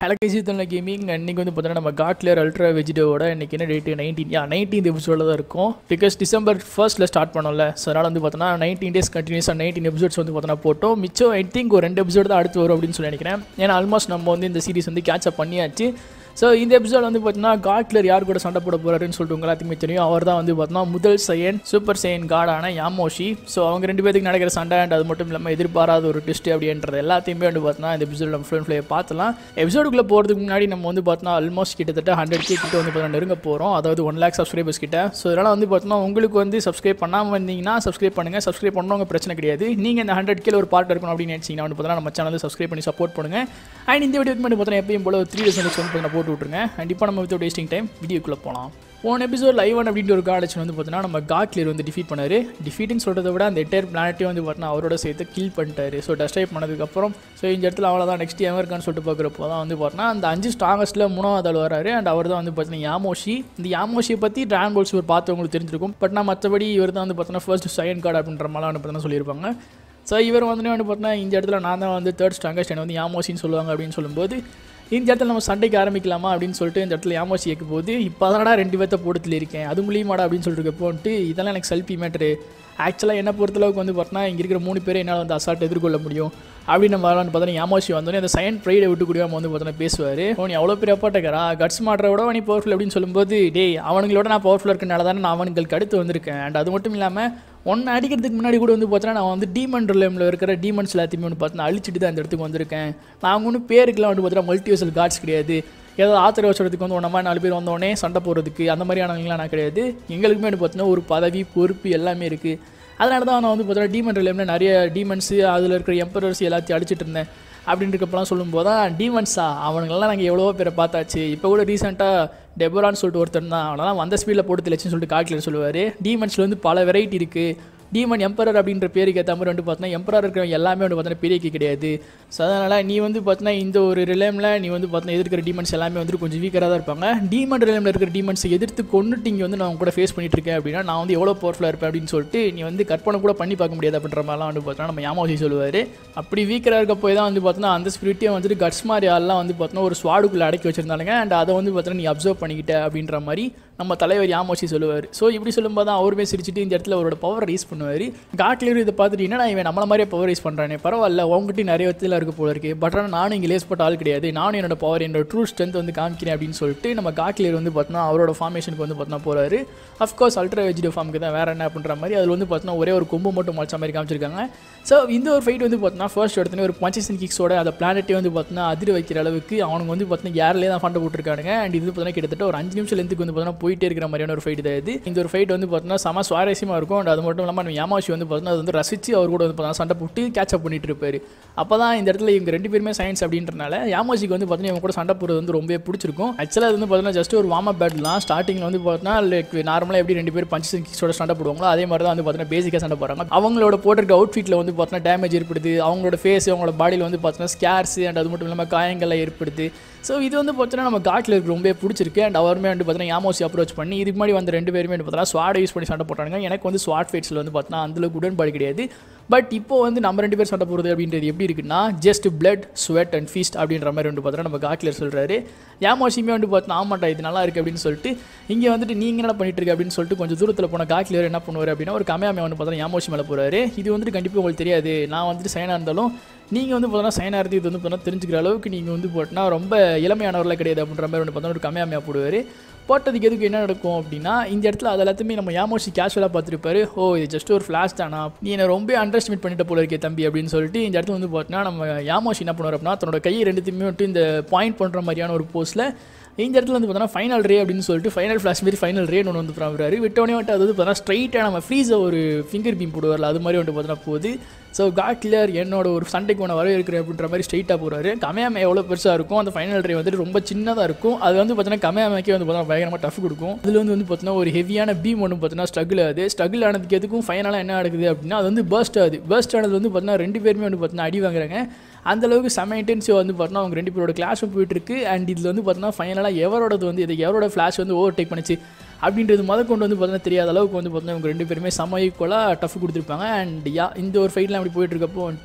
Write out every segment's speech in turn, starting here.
hello கேசித்தன்ல gaming இன்னைக்கு வந்து பார்த்தீங்கன்னா நம்ம காட்லியர் அல்ட்ரா வெஜிடோவோட இன்னைக்கு என்ன டேட்டு நைன்டீன் யா நைன்டீன் எபிசோடில் தான் இருக்கும் பிகாஸ் டிசம்பர் ஃபர்ஸ்ட்டில் ஸ்டார்ட் பண்ணோம்ல ஸோ அதனால் வந்து பார்த்தோன்னா நைன்டீன் டேஸ் கண்டினியூஸாக நைன்டீன் எபிசோட்ஸ் வந்து பார்த்தோன்னா போட்டோம் மிச்சம் ஐ திங்க் ஒரு ரெண்டு எபிசோடு தான் அடுத்து வரும் அப்படின்னு சொல்லி நினைக்கிறேன் ஏன்னா ஆல்மோஸ்ட் நம்ம வந்து இந்த சீரிஸ் வந்து கேட்ச் அப் பண்ணியாச்சு ஸோ இந்த எபிசோட் வந்து பார்த்தீங்கன்னா காட்லர் யார் கூட சண்டை போட போறாருன்னு சொல்லிட்டு உங்க எல்லாத்துக்குமே தெரியும் அவர் தான் வந்து பார்த்தீங்கன்னா முதல் சையன் சூப்பர் சையன் காடான யாமோஷி ஸோ அவங்க ரெண்டு பேருக்கு நடக்கிற சண்டை அண்ட் அது மட்டும் இல்லாமல் எதிர்பாராத ஒரு ட்விஸ்ட் அப்படின்றது எல்லாத்தையுமே வந்து பார்த்தீங்கன்னா இந்த எபிசோட் நம்ம ஃபுல் ஃபிளே பார்த்துலாம் எபிசோடுக்குள்ளே போகிறதுக்கு முன்னாடி நம்ம வந்து பார்த்தீங்கன்னா ஆல்மோஸ்ட் கிட்டத்தட்ட ஹண்ட்ரட் கே கிட்ட வந்து பார்த்தீங்கன்னா நெருங்க போகிறோம் அதாவது ஒன் லேக் சப்ஸ்கிரைபர்ஸ் கிட்ட ஸோ இதனால் வந்து பார்த்தீங்கன்னா உங்களுக்கு வந்து சப்ஸ்கிரைப் பண்ணாமல் இருந்தீங்கன்னா சப்ஸ்கிரைப் பண்ணுங்கள் சப்ஸ்கிரைப் பண்ணவங்க பிரச்சனை கிடையாது நீங்கள் இந்த ஹண்ட்ரட் கேல ஒரு பார்ட் இருக்கணும் அப்படின்னு நினச்சிங்கன்னா வந்து பார்த்தீங்கன்னா நம்ம சேனலை சப்ஸ்கிரைப் பண்ணி சப்போர்ட் பண்ணுங்க அண்ட் இந்த வீடியோக்கு மட்டும் பார்த்தீங்கன்னா எப்பயும் போல ஒரு த்ரீ டேஸ் வந்து பார்த்தீங்கன்னா போட்டு விட்ருங்க அண்ட் இப்போ நம்ம வித் வேஸ்டிங் டைம் வீடியோக்குள்ளே போகலாம் போன எபிசோட் லைவ் ஒன் அப்படின்ற ஒரு காலேஜ் வந்து பார்த்தீங்கன்னா நம்ம காட்லியர் வந்து டிஃபீட் பண்ணாரு டிஃபீட்னு சொல்கிறத விட அந்த எட்டர் பிளானட்டையும் வந்து பார்த்தீங்கன்னா அவரோட சேர்த்து கில் பண்ணிட்டாரு ஸோ டஸ்டைப் பண்ணதுக்கப்புறம் ஸோ இந்த இடத்துல அவ்வளோதான் நெக்ஸ்ட் எவன் இருக்கான்னு சொல்லிட்டு பார்க்குறப்போ தான் வந்து பார்த்தீங்கன்னா அந்த அஞ்சு ஸ்ட்ராங்கஸ்ட்டில் மூணாவது ஆள் வராரு அண்ட் அவர் தான் வந்து பார்த்தீங்கன்னா யாமோஷி இந்த யாமோஷியை பற்றி ட்ரான் போல்ஸ் ஒரு பார்த்தவங்களுக்கு தெரிஞ்சிருக்கும் பட் நான் மற்றபடி இவர் தான் வந்து பார்த்தீங்கன்னா ஃபர்ஸ்ட் சைன் கார்டு அப்படின்ற மாதிரிலாம் வந்து பார்த்தீங்கன்னா சொல்லியிருப்பாங்க ஸோ இவர் வந்து வந்து பார்த்தீங்கன்னா இந்த இடத்துல நான் தான் வந்து தேர்ட் ஸ்ட்ராங்கஸ்ட் என்ன வந்து யாமோசின்னு சொல்லுவாங்க அப்படின்னு சொல்லும்போது இந்த இடத்துல நம்ம சண்டைக்கு ஆரம்பிக்கலாமா அப்படின்னு சொல்லிட்டு இந்த இடத்துல யாமோசி கேட்கும் போது இப்போ தானடா ரெண்டு பேர்த்த போட்டத்தில் இருக்கேன் அது மூலியமாடா அப்படின்னு சொல்லிட்டு போன்ட்டு இதெல்லாம் எனக்கு செல்ஃபி மேட்ரு ஆக்சுவலாக என்ன பொறுத்தளவுக்கு வந்து பார்த்தீங்கன்னா இங்கே இருக்கிற மூணு பேரை என்னால் வந்து அசால்ட் எதிர்கொள்ள முடியும் அப்படின்னு நம்ம வரலான்னு பார்த்தீங்கன்னா யாமோசி வந்தோடனே அந்த சயன் ப்ரைடை விட்டு கூடியாமல் வந்து பார்த்தீங்கன்னா பேசுவார் நீ அவ்வளோ பெரிய அப்பாட்டக்கரா கட்ஸ் மாட்டுற விட நீ பவர்ஃபுல் அப்படின்னு சொல்லும்போது டேய் அவனுங்களோட நான் பவர்ஃபுல்லாக இருக்கனால தானே நான் அவனுங்களுக்கு அடுத்து வந்திருக்கேன் அண்ட் அது மட்டும் இல்லாமல் ஒன்று அடிக்கிறதுக்கு முன்னாடி கூட வந்து பார்த்தீங்கன்னா நான் வந்து டீமன் ரிலேமில் இருக்கிற டீமன்ஸ் எல்லாத்தையுமே வந்து பார்த்தீங்கன்னா அழிச்சிட்டு தான் இந்த இடத்துக்கு வந்திருக்கேன் நான் ஒன்றும் பேருக்குலாம் வந்து பார்த்தீங்கன்னா மல்டிவர்சல் கார்ட்ஸ் கிடையாது ஏதோ ஆத்திர வச்சுறதுக்கு வந்து ஒன்றமா நாலு பேர் வந்தோடனே சண்டை போடுறதுக்கு அந்த மாதிரியானவங்களாம் நான் கிடையாது எங்களுக்குமே வந்து பார்த்தீங்கன்னா ஒரு பதவி பொறுப்பு எல்லாமே இருக்குது அதனால தான் நான் வந்து பார்த்தீங்கன்னா டீமன் ரிலேமில் நிறைய டீமன்ஸு அதில் இருக்கிற எம்பரர்ஸ் எல்லாத்தையும் அடிச்சிட்டு இருந்தேன் அப்படின்னு இருக்கப்பெல்லாம் சொல்லும்போது தான் டீமன்ஸா அவனுங்கெல்லாம் நாங்கள் எவ்வளோ பேரை பார்த்தாச்சு இப்போ கூட ரீசெண்டாக டெபோரான்னு சொல்லிட்டு ஒருத்தர் தான் அவனெல்லாம் வந்த ஸ்பீடில் போட்டு தெளிச்சுன்னு சொல்லிட்டு காட்டில் சொல்லுவார் டீமன்ஸில் வந்து பல வெரைட்டி இருக்குது டீமன் எம்பரர் அப்படின்ற பேருக்கு ஏற்ற மாதிரி வந்து பார்த்தீங்கன்னா எம்பரர் இருக்கிறவங்க எல்லாமே வந்து பார்த்தீங்கன்னா பெரிய key கிடையாது ஸோ அதனால் நீ வந்து பார்த்தீங்கன்னா இந்த ஒரு ரிலேமில் நீ வந்து பார்த்தீங்கன்னா எதிர்க்கிற டீமன்ஸ் எல்லாமே வந்து கொஞ்சம் வீக்கராக தான் இருப்பாங்க டீமன் ரிலேமில் இருக்கிற டீமன்ஸை எதிர்த்து கொண்டுட்டு இங்கே வந்து நான் உங்க கூட ஃபேஸ் பண்ணிட்டு இருக்கேன் அப்படின்னா நான் வந்து எவ்வளோ பவர்ஃபுல்லாக இருப்பேன் அப்படின்னு சொல்லிட்டு நீ வந்து கற்பனை கூட பண்ணி பார்க்க முடியாது அப்படின்ற மாதிரிலாம் வந்து பார்த்தீங்கன்னா நம்ம யாமாவசி சொல்லுவார் அப்படி வீக்கராக இருக்க போய் தான் வந்து பார்த்தீங்கன்னா அந்த ஸ்பிரிட்டே வந்துட்டு கட்ஸ் மாதிரி ஆள்லாம் வந்து பார்த்தீங்கன்னா ஒரு ஸ்வாடுக்குள்ளே அடக்கி வச்சிருந்தாங்க அண்ட் அதை வந்து பார்த்தீங்கன்னா நீ அப்சர்வ் பண்ணிக்கிட்ட அப்படின்ற மாதிரி நம்ம தலைவர் யாமோசி சொல்லுவார் ஸோ இப்படி சொல்லும்போது தான் அவருமே சிரிச்சிட்டு இந்த இடத்துல அவரோட பவர் ரைஸ் பண்ணுவார் காட்லியர் இதை பார்த்துட்டு என்னடா இவன் நம்மள மாதிரியே பவர் ரைஸ் பண்ணுறானே பரவாயில்ல உங்ககிட்ட நிறைய விதத்தில் இருக்க போல இருக்கு பட் ஆனால் நானும் இங்கே லேஸ் போட்ட ஆள் கிடையாது நானும் என்னோட பவர் என்னோட ட்ரூ ஸ்ட்ரென்த் வந்து காமிக்கிறேன் அப்படின்னு சொல்லிட்டு நம்ம காட்லியர் வந்து பார்த்தோன்னா அவரோட ஃபார்மேஷனுக்கு வந்து பார்த்தோன்னா போகிறாரு அஃப்கோர்ஸ் அல்ட்ரா வெஜிடோ ஃபார்முக்கு தான் வேறு என்ன அப்படின்ற மாதிரி அதில் வந்து பார்த்தோன்னா ஒரே ஒரு கொம்பு மட்டும் முளைச்ச மாதிரி காமிச்சிருக்காங்க ஸோ இந்த ஒரு ஃபைட் வந்து பார்த்தோன்னா ஃபர்ஸ்ட் எடுத்தோன்னே ஒரு பஞ்சஸ் அண்ட் கிக்ஸோட அந்த பிளானட்டே வந்து பார்த்தோன்னா அதிர வைக்கிற அளவுக்கு அவனுக்கு வந்து பார்த்தோன்னா ஏர்லேயே தான் ஃபண்டை போட்டுருக்கானுங்க அண்ட் இது பார்த்தோன்னா கிட்டத்தட்ட ஒரு அஞ்சு நிமிஷம் லென்த்துக்கு வந்து பார்த்தோன்னா போயிட்டே இருக்கிற மாதிரியான ஒரு ஃபைட் தான் இது இந்த ஒரு ஃபைட் வந்து பார்த்தோன்னா செம சுவாரஸ்யமாக இருக்கும் அண்ட் அது மட்டும் இல்லாமல் நம்ம யாமாஷி வந்து பார்த்தோன்னா அது வந்து ரசித்து அவர் கூட வந்து பார்த்தோன்னா சண்டை போட்டு கேட்ச் அப் பண்ணிட்டு இருப்பாரு அப்போ தான் இந்த இடத்துல இவங்க ரெண்டு பேருமே சயின்ஸ் அப்படின்றனால யாமாஷிக்கு வந்து பார்த்தீங்கன்னா இவங்க கூட சண்டை போடுறது வந்து ரொம்பவே பிடிச்சிருக்கும் ஆக்சுவலாக அது வந்து பார்த்தீங்கன்னா ஜஸ்ட் ஒரு வார்ம் அப் பேட்டில் தான் ஸ்டார்டிங்கில் வந்து பார்த்தோன்னா லைக் நார்மலாக எப்படி ரெண்டு பேர் பஞ்சஸ் கிக்ஸோட சண்டை போடுவாங்களோ அதே மாதிரி தான் வந்து பார்த்தீங்கன்னா பேசிக்காக சண்டை போடுறாங்க அவங்களோட போட்டிருக்க அவுட்ஃபிட்டில் வந்து பார்த்தீங்கன்னா டேமேஜ் ஏற்படுது அவங்களோட ஃபேஸ் அவங்களோட பாடியில் வந்து பார்த்தீங்கன்னா ஸ்கேர்ஸ் அண்ட் அது மட்டும் இல்லாமல் காயங்கள்லாம் ஏற்படுது ஸோ இது வந்து பார்த்தீங்கன்னா நம்ம காட்டில் இருக்க ரொம்ப பிடிச்சிருக்கு அண்ட் அவருமே வந்து பார்த்தீங்கன்னா யாமோசி அப்ரோச் பண்ணி இதுக்கு முன்னாடி வந்து ரெண்டு பேருமே வந்து பார்த்தீங்கன்னா ஸ்வாட் யூஸ் பண்ணி சண்டை போட்டாங்க எனக்கு வந்து ஸ்வாட் ஃபைட்ஸில் வந்து பார்த்தீங்கன்னா அந்தளவுக்கு உடன்பாடு கிடையாது பட் இப்போ வந்து நம்ம ரெண்டு பேர் சண்டை போடுறது அப்படின்றது எப்படி இருக்குன்னா just blood sweat and feast அப்படின்ற மாதிரி வந்து பார்த்தீங்கன்னா நம்ம காட்லியர் சொல்கிறாரு யாமோசியுமே வந்து பார்த்தீங்கன்னா ஆமாட்டா இது நல்லா இருக்குது அப்படின்னு சொல்லிட்டு இங்கே வந்துட்டு நீங்கள் என்ன பண்ணிட்டு இருக்கு அப்படின்னு சொல்லிட்டு கொஞ்சம் தூரத்தில் போன காட்லியர் என்ன பண்ணுவார் அப்படின்னா ஒரு கமையாமே வந்து பார்த்தீங்கன்னா யாமோசி மேலே போகிறாரு இது வந்துட்டு கண்டிப்பாக உங்களுக்கு தெரியாது நான் வந்துட்டு சைனாக இருந்தாலும் நீங்கள் வந்து பார்த்தீங்கன்னா சைனாக இருந்து இது வந்து பார்த்தீங்கன்னா தெரிஞ்சுக்கிற அளவுக்கு நீங்கள் வந்து போட்டினா ரொம்ப இளமையானவர்களாக கிடையாது அப்படின்ற மாதிரி வந்து பார்த்தீங்கன்னா ஒரு கமையாமையாக போடுவார் போட்டதுக்கு எதுக்கு என்ன நடக்கும் அப்படின்னா இந்த இடத்துல அது எல்லாத்தையுமே நம்ம யாமோசி கேஷுவலாக பார்த்துருப்பாரு ஓ இது ஜஸ்ட் ஒரு ஃப்ளாஷ் தானா நீ என்னை ரொம்ப அண்டர் எஸ்டிமேட் பண்ணிட்ட போல இருக்கே தம்பி அப்படின்னு சொல்லிட்டு இந்த இடத்துல வந்து பார்த்தீங்கன்னா நம்ம யாமோசி என்ன பண்ணுவார் அப்படின்னா தன்னோட கையை ரெண்டுத்தையுமே விட்டு இந்த பாயிண்ட் பண்ணுற மாதிரியான ஒரு போஸ்ட்டில் இந்த இடத்துல வந்து பார்த்தீங்கன்னா ஃபைனல் ரே அப்படின்னு சொல்லிட்டு ஃபைனல் ஃப்ளாஷ் மாரி ஃபைனல் ரேன்னு ஒன்று வந்து பண்ணுறாரு விட்டோடனே வந்துட்டு அது வந்து பார்த்தீங்கன்னா ஸ்ட்ரைட்டாக நம்ம ஃப்ரீஸை ஒரு ஃபிங்கர் பீம் போடுவார்ல அது மாதிரி வந்துட்டு பார்த்தீங்கன்னா போகுது ஸோ காட் கிளியர் என்னோட ஒரு சண்டைக்கு ஒன்று வர இருக்கிறேன் அப்படின்ற மாதிரி ஸ்ட்ரைட்டாக போகிறாரு கமையாமை எவ்வளோ பெருசாக இருக்கும் அந்த ஃபைனல் ரே வந்துட்டு ரொம்ப சின்னதாக இருக்கும் அது வந்து பார்த்தீங்கன்னா கமையாமைக்கே வந்து பார்த்தீங்கன்னா பயங்கரமாக டஃப் கொடுக்கும் அதில் வந்து வந்து பார்த்தீங்கன்னா ஒரு ஹெவியான பீம் ஒன்று பார்த்தீங்கன்னா ஸ்ட்ரகிள் ஆகுது ஸ்ட்ரகிள் ஆனதுக்கு எதுக்கும் ஃபைனலாக என்ன நடக்குது அப்படின்னா அது வந்து பர்ஸ்ட் ஆகுது பர்ஸ்ட் ஆனது வந்து பார்த்தீங்கன்னா ரெண்டு பேருமே வந்து பார்த்தீங்கன்னா அடி வாங்குறாங்க அந்த அளவுக்கு செம இன்டென்சிவ் வந்து பார்த்தீங்கன்னா அவங்க ரெண்டு பேரோட கிளாஸும் போயிட்டு இருக்கு அண்ட் இதில் வந்து பார்த்தீங்கன்னா ஃபைனலாக எவரோடது வந்து இது எவரோட ஃப்ளாஷ் வந்து ஓவர் டேக் பண்ணிச்சு அப்படின்றது முத கொண்டு வந்து பார்த்தீங்கன்னா தெரியாத அளவுக்கு வந்து பார்த்தீங்கன்னா இவங்க ரெண்டு பேருமே சம ஈக்குவலாக டஃப் கொடுத்துருப்பாங்க அண்ட் யா இந்த ஒரு ஃபைட்லாம் அப்படி போயிட்டு இருக்கப்போ வந்துட்டு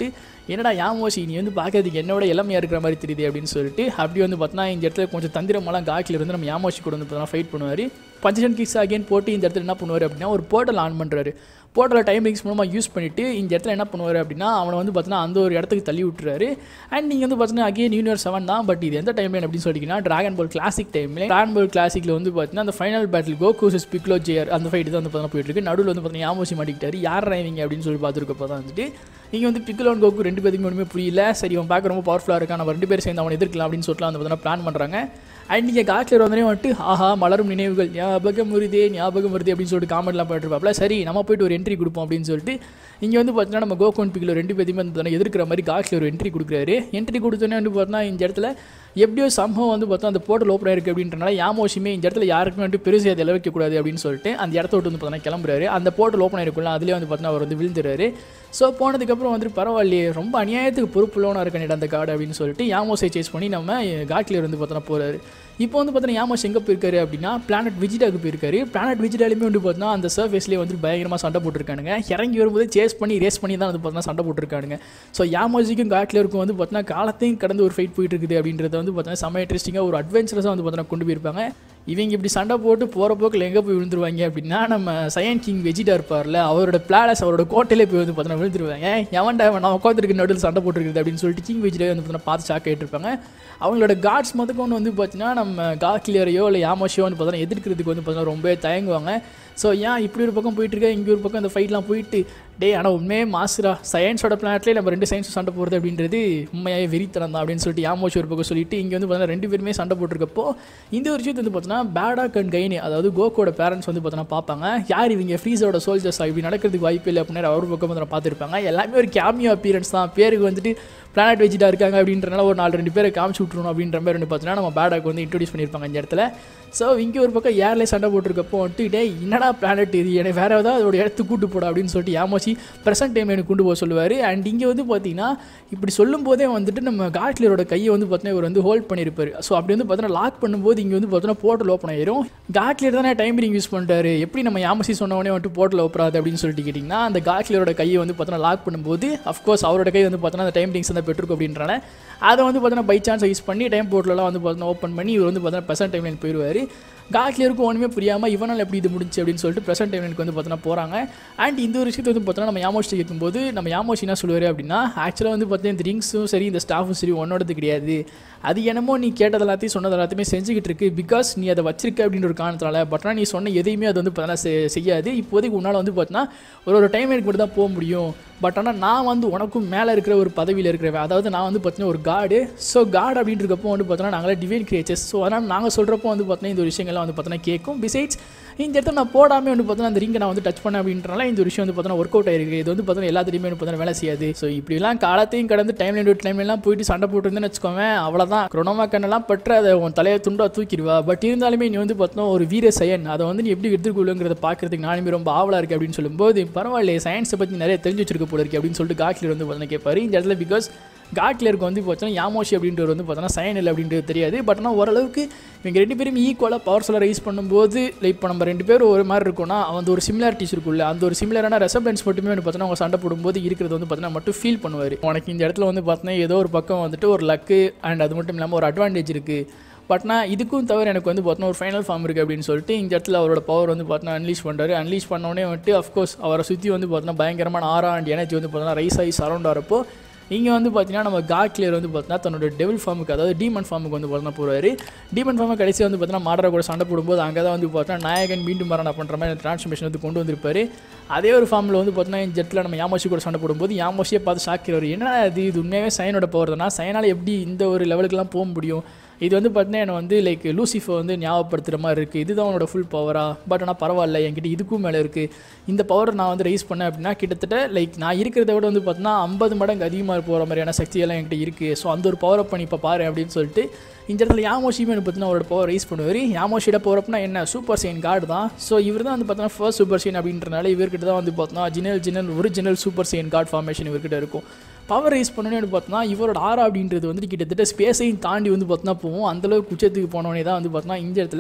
என்னடா யாமோஷி நீ வந்து பார்க்கறதுக்கு என்னோட இளமையாக இருக்கிற மாதிரி தெரியுது அப்படின்னு சொல்லிட்டு அப்படி வந்து பார்த்தோன்னா இந்த இடத்துல கொஞ்சம் தந்திரமெல்லாம் காக்கில் இருந்து நம்ம யாமோஷி கூட வந்து பார்த்தோன்னா ஃபைட் பண்ணுவார் பஞ்சன் கிக்ஸ் அகைன் போட்டு இந்த இடத்துல என்ன பண்ணுவார் அப்படின்னா ஒரு போர்ட்டல் ஆன் பண்ணுறாரு போர்ட்டலை டைம் ரிங்ஸ் மூலமாக யூஸ் பண்ணிவிட்டு இந்த இடத்துல என்ன பண்ணுவார் அப்படின்னா அவனை வந்து பார்த்தீங்கன்னா அந்த ஒரு இடத்துக்கு தள்ளி விட்டுறாரு அண்ட் நீங்கள் வந்து பார்த்தீங்கன்னா அகைன் யூனிவர் செவன் தான் பட் இது எந்த டைம் அப்படின்னு சொல்லிட்டீங்கன்னா ட்ராகன் பால் கிளாசிக் டைமில் ட்ராகன் பால் கிளாசிக்கில் வந்து பார்த்தீங்கன்னா அந்த ஃபைனல் பேட்டில் கோகூசஸ் பிக்லோ ஜேயர் அந்த ஃபைட் தான் வந்து பார்த்தீங்கன்னா போயிட்டு இருக்கு நடுவில் வந்து பார்த்தீங்கன்னா யாமோசி மாட்டிக்கிட்டாரு யார் இவங்க அப்படின்னு சொல்லி பார்த்துருக்கப்போ தான் வந்துட்டு நீங்கள் வந்து பிக்லோன் கோகு ரெண்டு பேருக்கு ஒன்றுமே புரியல சரி அவன் பார்க்க ரொம்ப பவர்ஃபுல்லாக இருக்கான் நம்ம ரெண்டு பேரும் சேர்ந்து அவனை எதிர்க்கலாம் அப்படின்னு சொல்லிட்டு வந்து பார்த்தீங்கன்னா பிளான் பண்ணுறாங்க அண்ட் நீங்கள் காட்லர் வந்தனே வந்துட்டு ஆஹா மலரும் நினைவுகள் ஞாபகம் வருதே ஞாபகம் வருது அப்படின்னு சொல்லிட்டு காமெண்ட்லாம் போட்டுருப்பாப்ல சரி நம்ம போயிட்டு ஒரு என்ட்ரி கொடுப்போம் அப்படின்னு சொல்லிட்டு இங்கே வந்து பார்த்தீங்கன்னா நம்ம கோகோன் பிக்கில் ரெண்டு பேருமே வந்து பார்த்தீங்கன்னா எதிர்க்கிற மாதிரி காட்லர் ஒரு என்ட்ரி கொடுக்குறாரு என்ட்ரி கொடுத்தோன்னே வந்து பார்த்தீங்கன்னா இந்த இடத்துல எப்படியோ சம்பவம் வந்து பார்த்தா அந்த போர்ட்டல் ஓப்பன் ஆயிருக்கு அப்படின்றனால யாமோஷிமே இந்த இடத்துல யாருக்குமே வந்துட்டு பெருசு அதை வைக்கக்கூடாது அப்படின்னு சொல்லிட்டு அந்த இடத்த விட்டு வந்து பார்த்தீங்கன்னா கிளம்புறாரு அந்த போர்ட்டல் ஓப்பன் ஆயிருக்குள்ள அதுலேயே வந்து பார்த்தீங்கன்னா அவர் வந்து விழுந்துறாரு ஸோ போனதுக்கப்புறம் வந்துட்டு பரவாயில்லையே ரொம்ப அநியாயத்துக்கு பொறுப்புள்ளவனாக இருக்க அந்த கார்டு அப்படின்னு சொல்லிட்டு யாமோஸை சேஸ் பண்ணி நம்ம காட்லியர் வந்து பார்த்தோன்னா போகிறாரு இப்போ வந்து பார்த்தீங்கன்னா யாமோஸ் எங்கே போயிருக்காரு அப்படின்னா பிளானட் விஜிடாக்கு போயிருக்காரு பிளானட் விஜிடாலுமே வந்து பார்த்தீங்கன்னா அந்த சர்ஃபேஸ்லேயே வந்து பயங்கரமாக சண்டை போட்டிருக்கானுங்க இறங்கி வரும்போது சேஸ் பண்ணி ரேஸ் பண்ணி தான் வந்து பார்த்தீங்கன்னா சண்டை போட்டிருக்கானுங்க ஸோ யாமோஸிக்கும் காட்லியருக்கும் வந்து பார்த்தீங்கன்னா காலத்தையும் கடந்து ஒரு ஃபைட் போயிட்டு இருக்குது அப்படின்றத வந்து பார்த்தீங்கன்னா செம்ம இன்ட்ரெஸ்டிங்காக ஒரு அட்வென்ச்சரஸாக வந்து பார்த்தீங்கன்னா கொண்டு போயிருப்பாங்க இவங்க இப்படி சண்டை போட்டு போகிற போக்கில் எங்கே போய் விழுந்துருவாங்க அப்படின்னா நம்ம சயன் கிங் வெஜிடா இருப்பார்ல அவரோட பிளாலஸ் அவரோட கோட்டையிலே போய் வந்து பார்த்தீங்கன்னா விழுந்துருவாங்க எவன்டா நான் உட்காந்துருக்கு நடுவில் சண்டை போட்டுருக்குது அப்படின்னு சொல்லிட்டு கிங் வெஜிடா வந்து பார்த்தீங்கன்னா பார்த்து ஷாக் ஆகிட்டு அவங்களோட காட்ஸ் முதற்கொண்டு வந்து பார்த்தீங்கன்னா நம்ம கா கிளியரையோ இல்லை யாமோஷியோ வந்து பார்த்தீங்கன்னா எதிர்க்கிறதுக்கு வந்து பார்த்தீங்கன்னா ரொம்ப தயங்குவாங்க ஸோ ஏன் இப்படி ஒரு பக்கம் போயிட்டு இருக்கா இங்கே ஒரு பக்கம் இந்த ஃபைட்லாம் போயிட்டு டே ஆனால் உண்மையே மாசுரா சயின்ஸோட பிளானட்லேயே நம்ம ரெண்டு சயின்ஸும் சண்டை போடுறது அப்படின்றது உண்மையாகவே வெறித்தனம் தான் அப்படின்னு சொல்லிட்டு யாமோச்சு ஒரு பக்கம் சொல்லிட்டு இங்கே வந்து பார்த்தீங்கன்னா ரெண்டு பேருமே சண்டை போட்டிருக்கப்போ இந்த ஒரு விஷயத்தை வந்து பார்த்தீங்கன்னா பேடாக் அண்ட் கைனி அதாவது கோக்கோட பேரண்ட்ஸ் வந்து பார்த்தீங்கன்னா பார்ப்பாங்க யார் இவங்க ஃப்ரீஸோட சோல்ஜர்ஸ் இப்படி நடக்கிறதுக்கு வாய்ப்பு இல்லை அப்படின்னு அவர் பக்கம் வந்து பார்த்துருப்பாங்க எல்லாமே ஒரு கேமியோ அப்பியரன்ஸ் தான் பேருக்கு வந்துட்டு பிளானட் வெஜிட்டா இருக்காங்க அப்படின்றனால ஒரு நாலு ரெண்டு பேரை காமிச்சு விட்ருணும் அப்படின்ற மாதிரி வந்து பார்த்தீங்கன்னா நம்ம பேடாக் வந்து இன்ட்ரடியூஸ் பண்ணியிருப்பாங்க இந்த இடத்துல ஸோ இங்கே ஒரு பக்கம் ஏர்லேயே சண்டை போட்டிருக்கப்போ வந்துட்டு டே என்னடா பிளானட் இது எனக்கு வேறு ஏதாவது அதோட இடத்துக்கு கூட்டு போட அப்படின்னு சொல்லிட்டு யாமோச்சி ப்ரெசென்ட் டைம் எனக்கு கொண்டு போக சொல்லுவார் அண்ட் இங்கே வந்து பார்த்தீங்கன்னா இப்படி சொல்லும் போதே வந்துட்டு நம்ம காட்லியரோட கையை வந்து பார்த்தீங்கன்னா இவர் வந்து ஹோல்ட் பண்ணியிருப்பார் ஸோ அப்படி வந்து பார்த்தீங்கன்னா லாக் பண்ணும்போது இங்கே வந்து பார்த்தீங்கன்னா போர்ட்டல் ஓப்பன் ஆயிரும் காட்லியர் தானே டைமரிங் யூஸ் பண்ணிட்டாரு எப்படி நம்ம யாமசி சொன்ன உடனே வந்துட்டு போர்ட்டல் ஓப்பராது அப்படின்னு சொல்லிட்டு கேட்டிங்கன்னா அந்த காட்லியரோட கையை வந்து பார்த்தீங்கன்னா லாக் பண்ணும்போது அஃப்கோர்ஸ் அவரோட கை வந்து பார்த்தீங்கன்னா அந்த டைம் ரிங்ஸ் தான் பெற்றிருக்கும் அப்படின்றனால அதை வந்து பார்த்தீங்கன்னா பை சான்ஸ் யூஸ் பண்ணி டைம் போர்ட்டலாம் வந்து பார்த்தீங்கன்னா ஓப்பன் பண்ணி இவர் வந்து பார்த்தீங்கன்னா ப்ரெசென்ட் டைம்லைன் போயிடுவார் காட்லியருக்கும் ஒன்றுமே புரியாமல் இவனால் எப்படி இது முடிஞ்சு அப்படின்னு சொல்லிட்டு ப்ரெசென்ட் டைம்லைனுக்கு வந்து பார்த்தீங்கன்னா போகிறாங்க அண்ட் இந்த ஒரு விஷயத்தை வந்து பார்த்தீங்கன்னா நம்ம யாமோஷி கேட்கும்போது நம்ம யாமோஷி என்ன சொல்லுவார் அப்படின்னா ஆக்சுவலாக வந்து பார்த்தீங்கன்னா இந்த ரிங்ஸும் சரி இந்த ஸ்டாஃபும் சரி உன்னோடது கிடையாது அது என்னமோ நீ கேட்டது எல்லாத்தையும் சொன்னது எல்லாத்தையுமே செஞ்சுக்கிட்டு இருக்கு பிகாஸ் நீ அதை வச்சிருக்க அப்படின்ற ஒரு காரணத்தினால பட் ஆனால் நீ சொன்ன எதையுமே அது வந்து பார்த்தீங்கன்னா செய்யாது இப்போதைக்கு உன்னால் வந்து பார்த்தீங்கன்னா ஒரு ஒரு டைம் எனக்கு மட்டும் தான் போக முடியும் பட் ஆனால் நான் வந்து உனக்கும் மேலே இருக்கிற ஒரு பதவியில் இருக்கிறவன் அதாவது நான் வந்து பார்த்தீங்கன்னா ஒரு காடு ஸோ காட் அப்படின்றப்போ வந்து பார்த்தீங்கன்னா நாங்களே டிவைன் கிரியேச்சர்ஸ் ஸோ அதனால் நாங்கள் சொல்கிறப்போ வந்து பார்த்தீங்கன்னா இந்த விஷயங்கள்லாம் வந்து பார்த்தீங்கன்னா கேட்கும் பிசைட்ஸ் இந்த இடத்துல நான் போடாமல் வந்து பார்த்தீங்கன்னா அந்த ரிங்கை நான் வந்து டச் பண்ணேன் அப்படின்றனால இந்த விஷயம் வந்து பார்த்தீங்கன்னா ஒர்க் அவுட் ஆயிருக்கு இது வந்து பார்த்தீங்கன்னா எல்லாத்துலேயுமே வந்து பார்த்தீங்கன்னா வேலை செய்யாது ஸோ இப்படிலாம் காலத்தையும் கடந்து டைம் லைன் டைம் எல்லாம் போயிட்டு சண்டை போட்டுருந்தேன்னு வச்சுக்கோங்க அவ்வளோதான் குரோனோமா கண்ணெல்லாம் பற்ற அதை உன் தலையை துண்டா தூக்கிடுவா பட் இருந்தாலுமே நீ வந்து பார்த்தோன்னா ஒரு வீர சயன் அதை வந்து நீ எப்படி எடுத்துக்கொள்ளுங்கிறத பார்க்கறதுக்கு நானுமே ரொம்ப ஆவலாக இருக்குது அப்படின்னு சொல்லும்போது பரவாயில்லையே சயின்ஸை பற்றி நிறைய தெரிஞ்சு வச்சிருக்க போல இருக்கு அப்படின்னு சொல்லிட்டு காட்லியர் வந்து பார்த்தீங்கன்னா கேட்பாரு இந்த இடத்துல பிகாஸ் காட்லியருக்கு வந்து பார்த்தோன்னா யாமோஷி அப்படின்றவர் வந்து பார்த்தோன்னா சயன் இல்லை அப்படின்றது தெரியாது பட் ஆனால் ஓரளவுக்கு இவங்க ரெண்டு பேரும் ஈக்குவலாக பவர் சொல்லாக ரைஸ் பண்ணும்போது இப்போ நம்ம ரெண்டு பேரும் ஒரு மாதிரி இருக்கோம்னா அந்த ஒரு சிமிலாரிட்டிஸ் இருக்குல்ல அந்த ஒரு சிமிலரான ரெசபன்ஸ் மட்டுமே வந்து பார்த்தோன்னா அவங்க சண்டை போடும்போது இருக்கிறது வந்து பார்த்தோன்னா மட்டும் ஃபீல் பண்ணுவார் உனக்கு இந்த இடத்துல வந்து பார்த்தோன்னா ஏதோ ஒரு பக்கம் வந்துட்டு ஒரு லக்கு அண்ட் அது மட்டும் இல்லாமல் ஒரு அட்வான்டேஜ் இருக்குது பட் நான் இதுக்கும் தவிர எனக்கு வந்து பார்த்தோன்னா ஒரு ஃபைனல் ஃபார்ம் இருக்குது அப்படின்னு சொல்லிட்டு இந்த இடத்துல அவரோட பவர் வந்து பார்த்தோன்னா அன்லீஷ் பண்ணுறாரு அன்லீஷ் பண்ணோடனே வந்துட்டு அஃப்கோர்ஸ் அவரை சுற்றி வந்து பார்த்தோன்னா பயங்கரமான ஆரா அண்ட் எனர்ஜி வந்து பார்த்தோன்னா ரைஸ் ஆகி சரௌண்ட் ஆகிறப்போ இங்கே வந்து பார்த்தீங்கன்னா நம்ம காட் கிளியர் வந்து பார்த்தீங்கன்னா தன்னோட டெவில் ஃபார்முக்கு அதாவது டீமன் ஃபார்முக்கு வந்து பார்த்தீங்கன்னா போகிறாரு டீமன் ஃபார்மை கடைசி வந்து பார்த்தீங்கன்னா மாடரை கூட சண்டை போடும்போது அங்கே தான் வந்து பார்த்தீங்கன்னா நாயகன் மீண்டும் மரணம் பண்ணுற மாதிரி டிரான்ஸ்ஃபர்மேஷன் வந்து கொண்டு வந்திருப்பாரு அதே ஒரு ஃபார்மில் வந்து பார்த்தீங்கன்னா இந்த ஜெட்டில் நம்ம யாமோஷி கூட சண்டை போடும்போது யாமோஷியை பார்த்து ஷாக்கிறவர் என்ன இது இது உண்மையாகவே சைனோட பவர் தானா சைனால் எப்படி இந்த ஒரு லெவலுக்குலாம் போக முடியும் இது வந்து பார்த்தீங்கன்னா என்னை வந்து லைக் லூசிஃபர் வந்து ஞாபகப்படுத்துகிற மாதிரி இருக்குது இதுதான் அவனோட ஃபுல் பவரா பட் ஆனால் பரவாயில்ல என்கிட்ட இதுக்கும் மேலே இருக்குது இந்த பவர் நான் வந்து ரைஸ் பண்ணேன் அப்படின்னா கிட்டத்தட்ட லைக் நான் இருக்கிறத விட வந்து பார்த்தீங்கன்னா ஐம்பது மடங்கு அதிகமாக போகிற மாதிரியான சக்தியெல்லாம் என்கிட்ட இருக்குது ஸோ அந்த ஒரு பவர் பண்ணி இப்போ பாரு அப்படின்னு சொல்லிட்டு இந்த இடத்துல யாமோஷியுமே வந்து பார்த்தீங்கன்னா அவரோட பவர் ரைஸ் பண்ணுவார் யாமோஷியோட போகிறப்பனா என்ன சூப்பர் சைன் கார்டு தான் ஸோ இவர் தான் வந்து பார்த்தீங்கன்னா ஃபர்ஸ்ட் சூப்பர் சைன் அப்படின்றனால இவர்கிட்ட தான் வந்து பார்த்தோன்னா ஜினல் ஜினல் original super Saiyan god formation இவர்கிட்ட இருக்கும் பவர் ரைஸ் பண்ணோன்னே வந்து பார்த்தோன்னா இவரோட ஆரா அப்படின்றது வந்துட்டு கிட்டத்தட்ட ஸ்பேஸையும் தாண்டி வந்து பார்த்தோன்னா போவோம் அந்தளவுக்கு உச்சத்துக்கு போனோடனே தான் வந்து பார்த்தோன்னா இந்த இடத்துல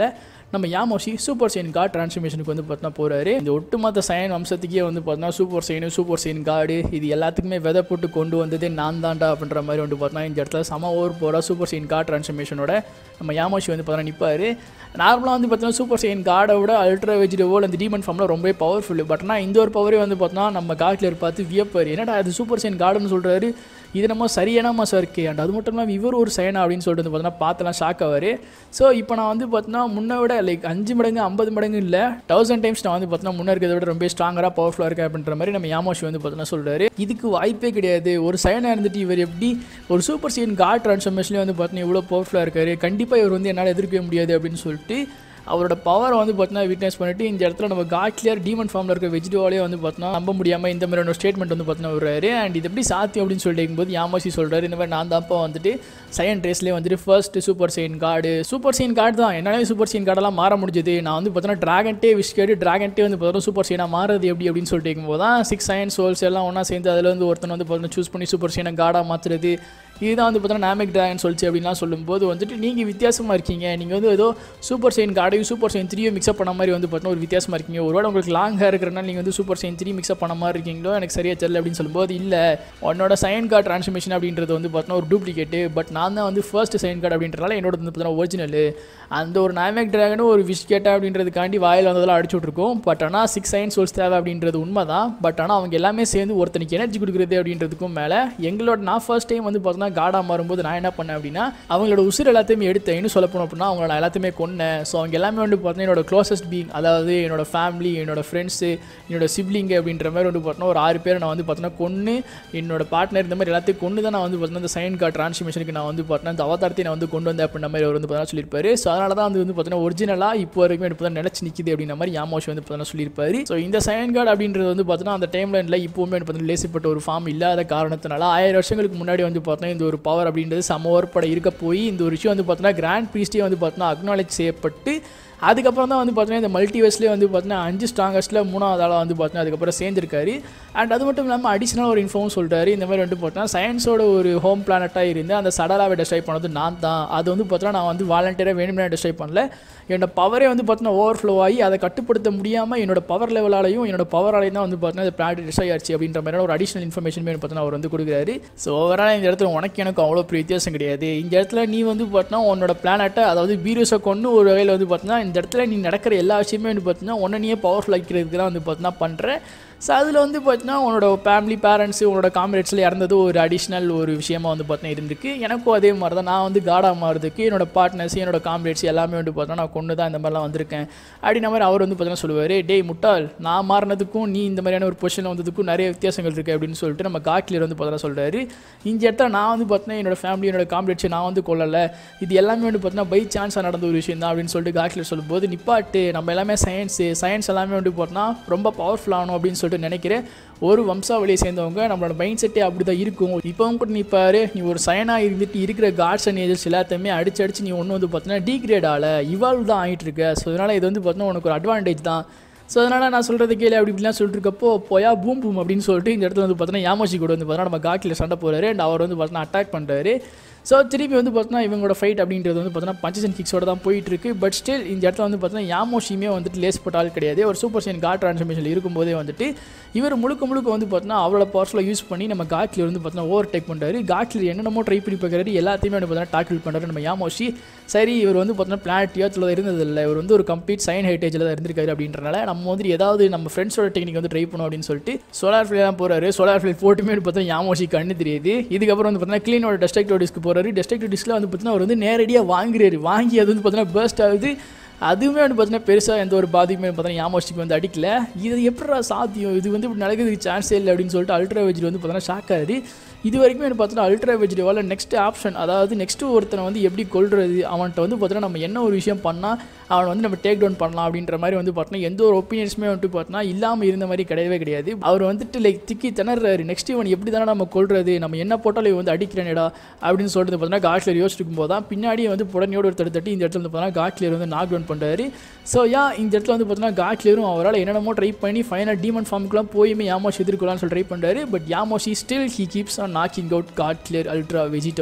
நம்ம யாமோஷி சூப்பர் சைன் கார்டு டிரான்ஸ்ஃபர்மேஷனுக்கு வந்து பார்த்தீங்கன்னா போகிறாரு இந்த ஒட்டுமொத்த சைன் வம்சத்துக்கே வந்து பார்த்தீங்கன்னா super Saiyan super Saiyan god இது எல்லாத்துக்குமே விதை போட்டு கொண்டு வந்ததே நான் தான்டா அப்படின்ற மாதிரி வந்து பார்த்தீங்கன்னா இந்த இடத்துல சம ஓவர் போகிறா சூப்பர் சைன் கார்டு டிரான்ஸ்ஃபர்மேஷனோட நம்ம யாமோஷி வந்து பார்த்தீங்கன்னா நிற்பார் நார்மலாக வந்து பார்த்தீங்கன்னா சூப்பர் சைன் கார்டை விட அல்ட்ரா வெஜிடபிள் அந்த டீமன் ஃபார்மில் ரொம்பவே பவர்ஃபுல் பட் ஆனால் இந்த ஒரு பவரே வந்து பார்த்தோன்னா நம்ம காட்லியர் பார்த்து வியப்பார் என்னடா அது சூப்பர் சைன் கார்டுன்னு சொல்கிறாரு இது நம்ம சரியான மாதம் இருக்கே அண்ட் அது மட்டும் இல்லாமல் இவர் ஒரு சைனா அப்படின்னு சொல்லிட்டு வந்து பார்த்தீங்கன்னா பார்த்தலாம் ஷாக் ஆவார் ஸோ இப்போ நான் வந்து பார்த்தீங்கன்னா முன்ன விட லைக் அஞ்சு மடங்கு ஐம்பது மடங்கு இல்லை தௌசண்ட் டைம்ஸ் நான் வந்து பார்த்தீங்கன்னா முன்ன இருக்கிறத விட ரொம்ப ஸ்ட்ராங்கராக பவர்ஃபுல்லாக இருக்கேன் அப்படின்ற மாதிரி நம்ம யாமோஷி வந்து பார்த்தீங்கன்னா சொல்கிறாரு இதுக்கு வாய்ப்பே கிடையாது ஒரு சைனாக இருந்துட்டு இவர் எப்படி ஒரு சூப்பர் சைன் கார்ட் ட்ரான்ஸ்ஃபர்மேஷன்லேயே வந்து பார்த்தீங்கன்னா இவ்வளோ பவர்ஃபுல்லாக இருக்காரு கண்டிப்பாக இவர் வந்து என்னால் எதிர்க்கவே முடியாது அப்படின்னு சொல்லிட்டு அவரோட பவரை வந்து பார்த்தீங்கன்னா விட்னஸ் பண்ணிட்டு இந்த இடத்துல நம்ம காட்லியர் டீமன் ஃபார்மில் இருக்க வெஜிடோவாலே வந்து பார்த்தீங்கன்னா நம்ப முடியாமல் இந்த மாதிரியான ஸ்டேட்மெண்ட் வந்து பார்த்தீங்கன்னா வருவாரு அண்ட் இது எப்படி சாத்தியம் அப்படின்னு சொல்லிட்டு இருக்கும்போது யாமாசி சொல்கிறாரு இந்த மாதிரி நான் தான்ப்பா வந்துட்டு சைன் ரேஸ்லேயே வந்துட்டு first super Saiyan god super Saiyan god தான் என்னாலே சூப்பர் சைன் கார்டெல்லாம் மாற முடிஞ்சது நான் வந்து பார்த்தீங்கன்னா ட்ராகன்ட்டே விஷ் கேட்டு ட்ராகன்ட்டே வந்து பார்த்தீங்கன்னா சூப்பர் சைனாக மாறுறது எப்படி அப்படின்னு சொல்லிட்டு இருக்கும்போது தான் சிக்ஸ் சைன் சோல்ஸ் எல்லாம் ஒன்றா சேர்ந்து அதில் வந்து ஒருத்தன் வந்து பார்த்தீங்கன்னா சூஸ் பண்ணி சூப்பர் சைனை கார்டாக மாற்றுறது இதுதான் வந்து பார்த்தீங்கன்னா நாமிக் ட்ராகன் சொல்லிச்சு அப்படின்லாம் சொல்லும்போது வந்துட்டு நீங்கள் வித்தியாசமாக இருக்கீங்க நீங்கள் வந்து ஏதோ சூப்பர் சைன் கார்டையும் சூப்பர் சைன் த்ரீயும் மிக்ஸ்அப் பண்ண மாதிரி வந்து பார்த்தீங்கன்னா ஒரு வித்தியாசமாக இருக்கீங்க ஒருவேளை உங்களுக்கு லாங் ஹேர் இருக்கிறனால நீங்கள் வந்து சூப்பர் சைன் த்ரீ மிக்ஸ்அப் பண்ண மாதிரி இருக்கீங்களோ எனக்கு சரியாக தெரியல அப்படின்னு சொல்லும்போது இல்லை உன்னோட சைன் கார்டு ட்ரான்ஸ்ஃபர்மேஷன் அப்படின்றது வந்து பார்த்தீங்கன்னா ஒரு டூப்ளிகேட்டு பட் நான் தான் வந்து ஃபர்ஸ்ட் சைன் கார்டு அப்படின்றனால என்னோட வந்து பார்த்தீங்கன்னா ஒரிஜினல் அந்த ஒரு நாமிக் ட்ராகனும் ஒரு விஷ் கேட்டா அப்படின்றதுக்காண்டி வாயில் வந்ததெல்லாம் அடிச்சு விட்ருக்கோம் பட் ஆனால் சிக்ஸ் சைன் சோல்ஸ் தேவை அப்படின்றது உண்மை தான் பட் ஆனால் அவங்க எல்லாமே சேர்ந்து ஒருத்தனுக்கு எனர்ஜி கொடுக்குறது அப்படின்றதுக்கும் மேலே எங்களோட நான் ஃபர்ஸ்ட் டைம் வந்து பார்த்தீங்கன்னா கார்டாக மாறும்போது நான் என்ன பண்ணேன் அப்படின்னா அவங்களோட உசுர் எல்லாத்தையுமே எடுத்தேன் இன்னும் சொல்ல போனோம் அப்படின்னா அவங்கள நான் எல்லாத்தையுமே கொன்னேன் ஸோ அவங்க எல்லாமே வந்து பார்த்தீங்கன்னா என்னோட க்ளோசஸ்ட் பீங் அதாவது என்னோட ஃபேமிலி என்னோட ஃப்ரெண்ட்ஸு என்னோட சிப்ளிங் அப்படின்ற மாதிரி வந்து பார்த்தீங்கன்னா ஒரு ஆறு பேர் நான் வந்து பார்த்தீங்கன்னா கொன்று என்னோட பார்ட்னர் இந்த மாதிரி எல்லாத்தையும் கொண்டு தான் நான் வந்து பார்த்தீங்கன்னா இந்த சைன் கார்டு ட்ரான்ஸ்மிஷனுக்கு நான் வந்து பார்த்தீங்கன்னா இந்த அவதாரத்தை நான் வந்து கொண்டு வந்தேன் அப்படின்ற மாதிரி அவர் வந்து பார்த்தீங்கன்னா சொல்லியிருப்பாரு ஸோ அதனால தான் வந்து வந்து பார்த்தீங்கன்னா ஒரிஜினலாக இப்போ வரைக்கும் வந்து பார்த்தீங்கன்னா நிலச்சி நிற்கிது அப்படின்ற மாதிரி யாமோஷ் வந்து பார்த்தீங்கன்னா சொல்லியிருப்பாரு ஸோ இந்த சைன் கார்டு அப்படின்றது வந்து பார்த்தீங்கன்னா அந்த டைம்ல இப்போவுமே வந்து பார்த்தீங்கன்னா லேசிப்பட்ட ஒரு ஃபார்ம் இல்லாத காரணத்தினால ஆயிரம் வருஷங்களுக்கு முன்னாடி வந்து பார்த்தீங்கன்னா இந்த ஒரு பவர் அப்படின்றது சம ஓர்பட இருக்க போய் இந்த ஒரு விஷயம் வந்து பார்த்தீங்கன்னா கிராண்ட் ப்ரீஸ்டே வந்து பார்த்தீங்கன்னா அக்னாலேஜ் செய்யப்பட்டு அதுக்கப்புறம் தான் வந்து பார்த்தீங்கன்னா இந்த மல்டிவர்ஸ்லேயே வந்து பார்த்தீங்கன்னா அஞ்சு ஸ்ட்ராங்கஸ்ட்டில் மூணாவது ஆளாக வந்து பார்த்தீங்கன்னா அதுக்கப்புறம் சேர்ந்துருக்காரு அண்ட் அது மட்டும் இல்லாமல் அடிஷனல் ஒரு இன்ஃபார்ம் சொல்கிறாரு இந்த மாதிரி வந்து பார்த்தீங்கன்னா சயின்ஸோட ஒரு ஹோம் பிளானட்டாக இருந்து அந்த சடலாவை டெஸ்ட்ராய் பண்ணது நான் தான் அது வந்து பார்த்தீங்கன்னா நான் வந்து வாலண்டியராக வேணும்னே டெஸ்ட்ராய் பண்ணல என்னோட பவரே வந்து பார்த்தீங்கன்னா ஓவர் ஃப்ளோ ஆகி அதை கட்டுப்படுத்த முடியாமல் என்னோட பவர் லெவலாலையும் என்னோட பவராலையும் தான் வந்து பார்த்தீங்கன்னா இந்த பிளானட் டெஸ்ட்ராய் ஆச்சு அப்படின்ற மாதிரி ஒரு அடிஷனல் இன்ஃபர்மேஷன் பார்த்தீங்கன்னா அவர் வந்து கொடுக்குறாரு ஸோ ஓவரால் இந்த இடத்துல உனக்கு எனக்கு அவ்வளோ பெரிய வித்தியாசம் கிடையாது இந்த இடத்துல நீ வந்து பார்த்தீங்கன்னா உன்னோட பிளானட்டை அதாவது பீரோஸை கொண்டு ஒரு வகையில் வந்து பார்த்தீங்கன்னா இந்த இடத்துல நீ நடக்கிற எல்லா விஷயமே வந்து பார்த்தீங்கன்னா உன்னை நீயே பவர்ஃபுல் ஆக்கிறதுக்கு தான் வந்து பார்த்தீங்கன்னா பண்ணுற ஸோ அதில் வந்து பார்த்தீங்கன்னா உன்னோட ஃபேமிலி பேரண்ட்ஸு உன்னோட காம்ரேட்ஸில் இறந்தது ஒரு அடிஷ்னல் ஒரு விஷயமா வந்து பார்த்தீங்கன்னா இருந்திருக்கு எனக்கும் அதே மாதிரி தான் நான் வந்து காடாக மாறுறதுக்கு என்னோட பார்ட்னர்ஸ் என்னோட காம்ரேட்ஸ் எல்லாமே வந்து பார்த்தீங்கன்னா நான் கொண்டு தான் இந்த மாதிரிலாம் வந்திருக்கேன் அப்படின்ற மாதிரி அவர் வந்து பார்த்தீங்கன்னா சொல்லுவார் டேய் முட்டாள் நான் மாறினதுக்கும் நீ இந்த மாதிரியான ஒரு பொசிஷனில் வந்ததுக்கும் நிறைய வித்தியாசங்கள் இருக்குது அப்படின்னு சொல்லிட்டு நம்ம காட்லியர் வந்து பார்த்தீங்கன்னா சொல்கிறாரு இந்த இடத்துல நான் வந்து பார்த்தீங்கன்னா என்னோட ஃபேமிலி என்னோட காம்ரேட்ஸை நான் வந்து கொள்ளலை இது எல்லாமே வந்து பார்த்தீங்கன்னா பை சான்ஸாக நடந்த ஒரு விஷயம் தான் அப்படின்னு சொல்லிட்டு காட்லியர் சொல்லும்போது நிப்பாட்டு நம்ம எல்லாமே சயின்ஸு சயின்ஸ் எல்லாமே வந்து பார்த்தீங்கன்னா ரொம்ப பவர்ஃபுல் ஆகணும் அப்படின்னு சொல்லிட்டு நினைக்கிறேன் ஒரு வம்சாவளியை சேர்ந்தவங்க நம்மளோட மைண்ட் செட்டே அப்படி தான் இருக்கும் இப்போவும் கூட நீ பாரு நீ ஒரு சயனாக இருந்துட்டு இருக்கிற காட்ஸ் அண்ட் ஏஜஸ் எல்லாத்தையுமே அடிச்சு அடிச்சு நீ ஒன்று வந்து பார்த்தீங்கன்னா டீக்ரேட் ஆகல இவால்வ் தான் ஆகிட்டு இருக்க ஸோ அதனால் இது வந்து பார்த்தீங்கன்னா உனக்கு ஒரு அட்வான்டேஜ் தான் ஸோ அதனால் நான் சொல்கிறது கேளு அப்படி இப்படிலாம் சொல்லிட்டு இருக்கப்போ போயா பூம் பூம் அப்படின்னு சொல்லிட்டு இந்த இடத்துல வந்து பார்த்தீங்கன்னா யாமோஷி கூட வந்து பார்த்தீங்கன்னா நம்ம காக்கில் சண்டை போகிறாரு அண்ட் அவர் வந்து பார்த்தீங்கன்னா அட்டாக் பண்ணுறாரு ஸோ திருப்பி வந்து பார்த்தீங்கன்னா இவங்களோட ஃபைட் அப்படின்றது வந்து பார்த்தீங்கன்னா பஞ்சஸ் அண்ட் கிக்ஸோட தான் போயிட்டு இருக்கு பட் ஸ்டில் இந்த இடத்துல வந்து பார்த்தீங்கன்னா யாமோஷியுமே வந்துட்டு லேஸ் போட்ட ஆள் கிடையாது ஒரு சூப்பர் சைன் காட் ட்ரான்ஸ்ஃபர்மேஷனில் இருக்கும்போதே வந்துட்டு இவர் முழுக்க முழுக்க வந்து பார்த்தீங்கன்னா அவரோட பவர்ஸில் யூஸ் பண்ணி நம்ம காட்லியர் வந்து பார்த்தீங்கன்னா ஓவர் டேக் பண்ணுறாரு காட்லியர் என்னென்னமோ ட்ரை பண்ணி பார்க்குறாரு எல்லாத்தையுமே வந்து பார்த்தீங்கன்னா டாக்கிள் பண்ணுறாரு நம்ம யாமோஷி சரி இவர் வந்து பார்த்தீங்கன்னா பிளானட் ஏர்த்தில் இருந்ததில்லை இவர் வந்து ஒரு கம்ப்ளீட் சைன் ஹெரிட்டேஜில் தான் இருந்திருக்காரு அப்படின்றனால நம்ம வந்து ஏதாவது நம்ம ஃப்ரெண்ட்ஸோட டெக்னிக் வந்து ட்ரை பண்ணும் அப்படின்னு சொல்லிட்டு சோலார் ஃபிளே தான் போகிறாரு சோலார் ஃபிளே போட்டுமே வந்து பார்த்தீங்கன்னா யாமோஷி கண்ணு தெரியுது இதுக்கப்புறம் வந்து பார்த்தீங்கன்னா க்ளீனோட டெஸ்ட்ரக்டிவ் டிஸ்க்கு போகிறாரு டெஸ்ட்ரக்டிவ் டிஸ்கில் வந்து பார்த்தீங்கன்னா அவர் வந்து நேரடியாக வாங்குறாரு வாங்கி அது வந்து பார்த்தீங்கன்னா பேர்ஸ்ட் ஆகுது அதுவுமே வந்து பார்த்தீங்கன்னா பெருசாக எந்த ஒரு பாதிப்புமே பார்த்தீங்கன்னா யாமோஸ்டிக்கு வந்து அடிக்கல இது எப்படா சாத்தியம் இது வந்து இப்படி நடக்கிறதுக்கு சான்ஸே இல்லை அப்படின்னு சொல்லிட்டு அல்ட்ரா வெஜ்ரி வந்து பார்த்தீங்கன்னா ஷாக் ஆகுது இது வரைக்கும் எனக்கு பார்த்தீங்கன்னா அல்ட்ரா வெஜ்ரிவால் நெக்ஸ்ட் ஆப்ஷன் அதாவது நெக்ஸ்ட் ஒருத்தனை வந்து எப்படி கொள்றது அவன்கிட்ட வந்து பார்த்தீங்கன்னா நம்ம என்ன ஒரு விஷயம் பண்ணால் அவனை வந்து நம்ம டேக் டவுன் பண்ணலாம் அப்படின்ற மாதிரி வந்து பார்த்தீங்கன்னா எந்த ஒரு ஒப்பீனியன்ஸுமே வந்துட்டு பார்த்தீங்கன்னா இல்லாமல் இருந்த மாதிரி கிடையவே கிடையாது அவர் வந்துட்டு லைக் திக்கி திணறாரு நெக்ஸ்ட் இவன் எப்படி தானே நம்ம கொள்றது நம்ம என்ன போட்டாலும் இவன் வந்து அடிக்கிறேனேடா அப்படின்னு சொல்லிட்டு பார்த்தீங்கன்னா காட்லியர் யோசிச்சிருக்கும் போது தான் பின்னாடியே வந்து புடனையோட ஒருத்தர் தட்டி இந்த இடத்துல வந்து பார்த்தீங்கன்னா காட்லியர் வந்து நாக் டவுன் பண்ணுறாரு ஸோ யா இந்த இடத்துல வந்து பார்த்தீங்கன்னா காட்லியரும் அவரால் என்னென்னமோ ட்ரை பண்ணி ஃபைனல் டீமன் ஃபார்முக்குலாம் போயுமே யாமோஷ் எதிர்க்கலாம்னு சொல்லி ட்ரை பண்ணுறாரு but Yamoshi still he keeps on knocking out காட்லியர் அல்ட்ரா வெஜிட்டோ